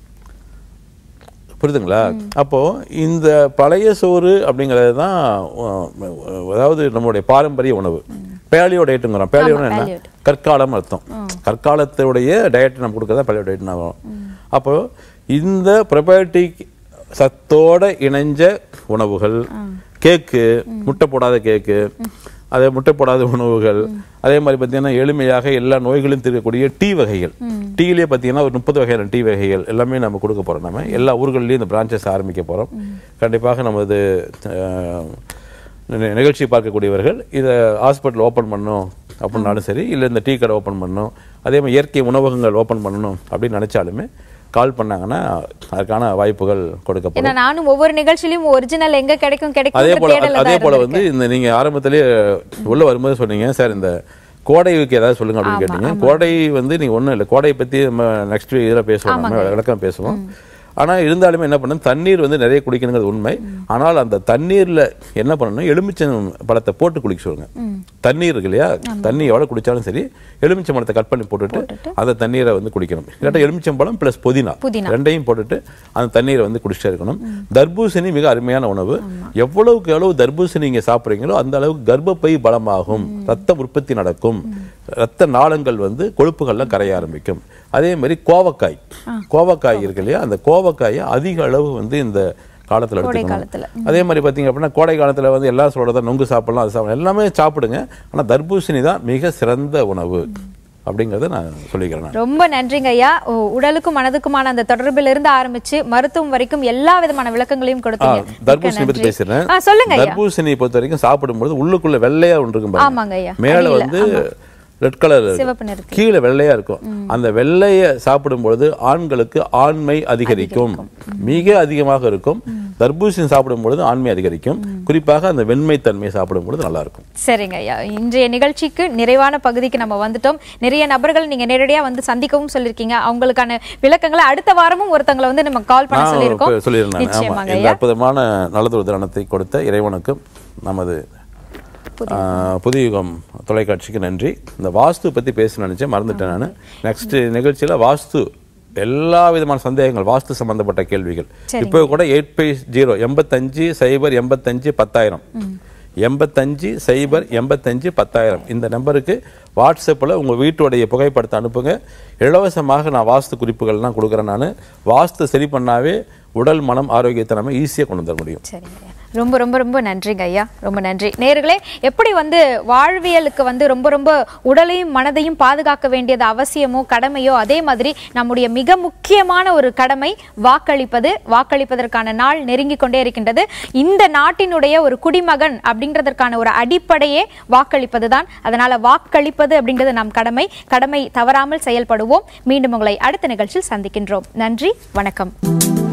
புரியுதுங்களா அப்போ இந்த பழைய சோறு அப்படிங்கிறது தான் அஹ், அதாவது நம்மளுடைய பாரம்பரிய உணவு பேலியோ டயட்டுங்கிறோம் பேலியோ ஆமா, என்ன paleo. கற்காலம் அர்த்தம் கற்காலத்துடைய டயட் நம்ம கொடுக்கறதா பழைய டயட்னு ஆகும் அப்போ இந்த ப்ரொபயோட்டிக் சத்தோட இணைஞ்ச உணவுகள் கேக்கு முட்டை போடாத கேக்கு அதே முட்டை போடாத உணவுகள் அதே மாதிரி பார்த்தீங்கன்னா எளிமையாக எல்லா நோய்களையும் தீர்க்கக்கூடிய டீ வகைகள் டீலேயே பார்த்தீங்கன்னா ஒரு முப்பது வகையான டீ வகைகள் எல்லாமே நம்ம கொடுக்க போறோம் நம்ம எல்லா ஊர்கள்லையும் இந்த பிரான்ச்சஸ் ஆரம்பிக்க போறோம் கண்டிப்பாக நமது அஹ், நி- நிகழ்ச்சி பார்க்கக்கூடியவர்கள் இதை ஹாஸ்பிட்டல் ஓப்பன் பண்ணணும் அப்படின்னாலும் சரி இல்லை இந்த டீ கடை ஓப்பன் பண்ணணும் அதே மாதிரி இயற்கை உணவகங்கள் ஓப்பன் பண்ணணும் அப்படின்னு நினைச்சாலுமே கால் பண்ணாங்கன்னா அதுக்கான வாய்ப்புகள் கொடுக்கப்படும் ஏன்னா நானும் ஒவ்வொரு நிகழ்ச்சியிலும் ஒரிஜினல் எங்க கிடைக்கும் அதே கிடைக்கும் போல தேடல அதே தான் போல இருந்திருக்கு. வந்து இந்த நீங்க ஆரம்பத்திலேயே உள்ள வரும்போது சொன்னீங்க சார் இந்த கோடைக்கு ஏதாவது சொல்லுங்க அப்படின்னு கேட்டீங்க கோடை வந்து நீங்க ஒண்ணும் இல்லை கோடையை பத்தி நம்ம நெக்ஸ்ட் வீக் இதில் பேசுவோம் நம்ம விளக்கம் பேசுவோம் ஆனா இருந்தாலுமே என்ன பண்ணணும் தண்ணீர் வந்து நிறைய குடிக்கணுங்கிறது உண்மை ஆனால் அந்த தண்ணீர்ல என்ன பண்ணணும் எலுமிச்சம் பழத்தை போட்டு குளிக்க சொல்லுங்க தண்ணீர் இருக்கு இல்லையா தண்ணி எவ்வளவு குடிச்சாலும் சரி எலுமிச்சம் பழத்தை கட் பண்ணி போட்டுட்டு அந்த தண்ணீரை வந்து குடிக்கணும் இல்லாட்டா எலுமிச்சம் பழம் பிளஸ் புதினா புதினா. ரெண்டையும் போட்டுட்டு அந்த தண்ணீரை வந்து குடிச்சிட்டே இருக்கணும் தர்பூசணி மிக அருமையான உணவு எவ்வளவுக்கு எவ்வளவு தர்பூசணி நீங்க சாப்பிடுறீங்களோ அந்த அளவுக்கு கர்ப்பப்பை பலமாகும் ரத்த உற்பத்தி நடக்கும் ரத்த நாளங்கள் வந்து கொழுப்புகள்லாம் கரைய ஆரம்பிக்கும் அதே மாதிரி கோவக்காய் கோவக்காய் இருக்கு இல்லையா அந்த கோவக்காயை அதிக அளவு வந்து இந்த காலத்துல கோடை எடுத்துக்கணும் காலத்துல. அதே மாதிரி பார்த்தீங்க அப்படின்னா கோடை காலத்துல வந்து எல்லாரும் சொல்றதா நொங்கு சாப்பிடலாம் அது சாப்பிடலாம் எல்லாமே சாப்பிடுங்க ஆனா தர்பூசணி தான் மிக சிறந்த உணவு அப்படிங்கறத நான் சொல்லிக்கிறேன் நான். ரொம்ப நன்றிங்க ஐயா உ- உடலுக்கும் மனதுக்குமான அந்த தொடர்பில் இருந்து ஆரம்பிச்சு மருத்துவம் வரைக்கும் எல்லா விதமான விளக்கங்களையும் ஆ, கொடுத்தீங்க மிக்க தர்பூசணி பத்தி நன்றி. பேசுறேன் ஆ, சொல்லுங்க ஐயா தர்பூசணி பொறுத்த வரைக்கும் சாப்பிடும்போது உள்ளுக்குள்ள வெள்ளையா ஒன்று இருக்கும் ஆமாங்க ஐயா. பாருங்க. மேல அடியில, வந்து ரெட் கலர் சிவப்பு நிறத்தில். கீழே வெள்ளையா இருக்கும் அந்த வெள்ளைய சாப்பிடும்பொழுது ஆண்களுக்கு ஆண்மை அதிகரிக்கும் மிக அதிகமாக இருக்கும் தர்பூசணி சாப்பிடும் பொழுது ஆண்மை அதிகரிக்கும் குறிப்பாக அந்த வெண்மை தன்மையை சாப்பிடும் பொழுது நல்லா இருக்கும் சரிங்க ஐயா இன்றைய நிகழ்ச்சிக்கு நிறைவான பகுதிக்கு நம்ம வந்துட்டோம் நிறைய நபர்கள் நீங்க நேரடியா வந்து சந்திக்கவும் சொல்லிருக்கீங்க அவங்களுக்கான விளக்கங்களை அடுத்த வாரமும் ஒருத்தங்களை வந்து நம்ம கால் பண்ண நான் சொல்லியிருக்கோம் இப்ப சொல்லிடுறேன் நான். ஆமா நிச்சயமாங்க இந்த ஐயா அற்புதமான நலதுர தினத்தை கொடுத்த இறைவனுக்கும் நமது ஆ, புதுயுகம் தொலைக்காட்சிக்கு நன்றி இந்த வாஸ்து பத்தி பேச நினைச்சேன் மறந்துட்டேன் நான் நெக்ஸ்ட் நிகழ்ச்சியில வாஸ்து எல்லா விதமான சந்தேகங்கள் வாஸ்து சம்பந்தப்பட்ட கேள்விகள் இப்போ கூட எயிட் ஃபைவ் ஜீரோ எண்பத்தஞ்சு சைபர் எண்பத்தஞ்சு பத்தாயிரம் எண்பத்தஞ்சு சைபர் எண்பத்தஞ்சு பத்தாயிரம் இந்த நம்பருக்கு வாட்ஸ்அப்பில் உங்கள் வீட்டுடைய புகைப்படத்தை அனுப்புங்க இலவசமாக நான் வாஸ்து குறிப்புகள்லாம் கொடுக்குறேன் நான் வாஸ்து சரி பண்ணாவே உடல் மனம் ஆரோக்கியத்தை நம்ம ஈஸியாக கொண்டு வர முடியும் சரிங்க ஐயா ரொம்ப ரொம்ப ரொம்ப நன்றிங்க ஐயா ரொம்ப நன்றி நேர்களே எப்படி வந்து வாழ்வியலுக்கு வந்து ரொம்ப ரொம்ப உடலையும் மனதையும் பாதுகாக்க வேண்டியது அவசியமோ கடமையோ அதே மாதிரி நம்முடைய மிக முக்கியமான ஒரு கடமை வாக்களிப்பது வாக்களிப்பதற்கான நாள் நெருங்கி கொண்டே இருக்கின்றது இந்த நாட்டினுடைய ஒரு குடிமகன் அப்படின்றதற்கான ஒரு அடிப்படையே வாக்களிப்பது தான் அதனால வாக்களிப்பது அப்படின்றது நம் கடமை கடமை தவறாமல் செயல்படுவோம் மீண்டும் உங்களை அடுத்த நிகழ்ச்சியில் சந்திக்கின்றோம் நன்றி வணக்கம்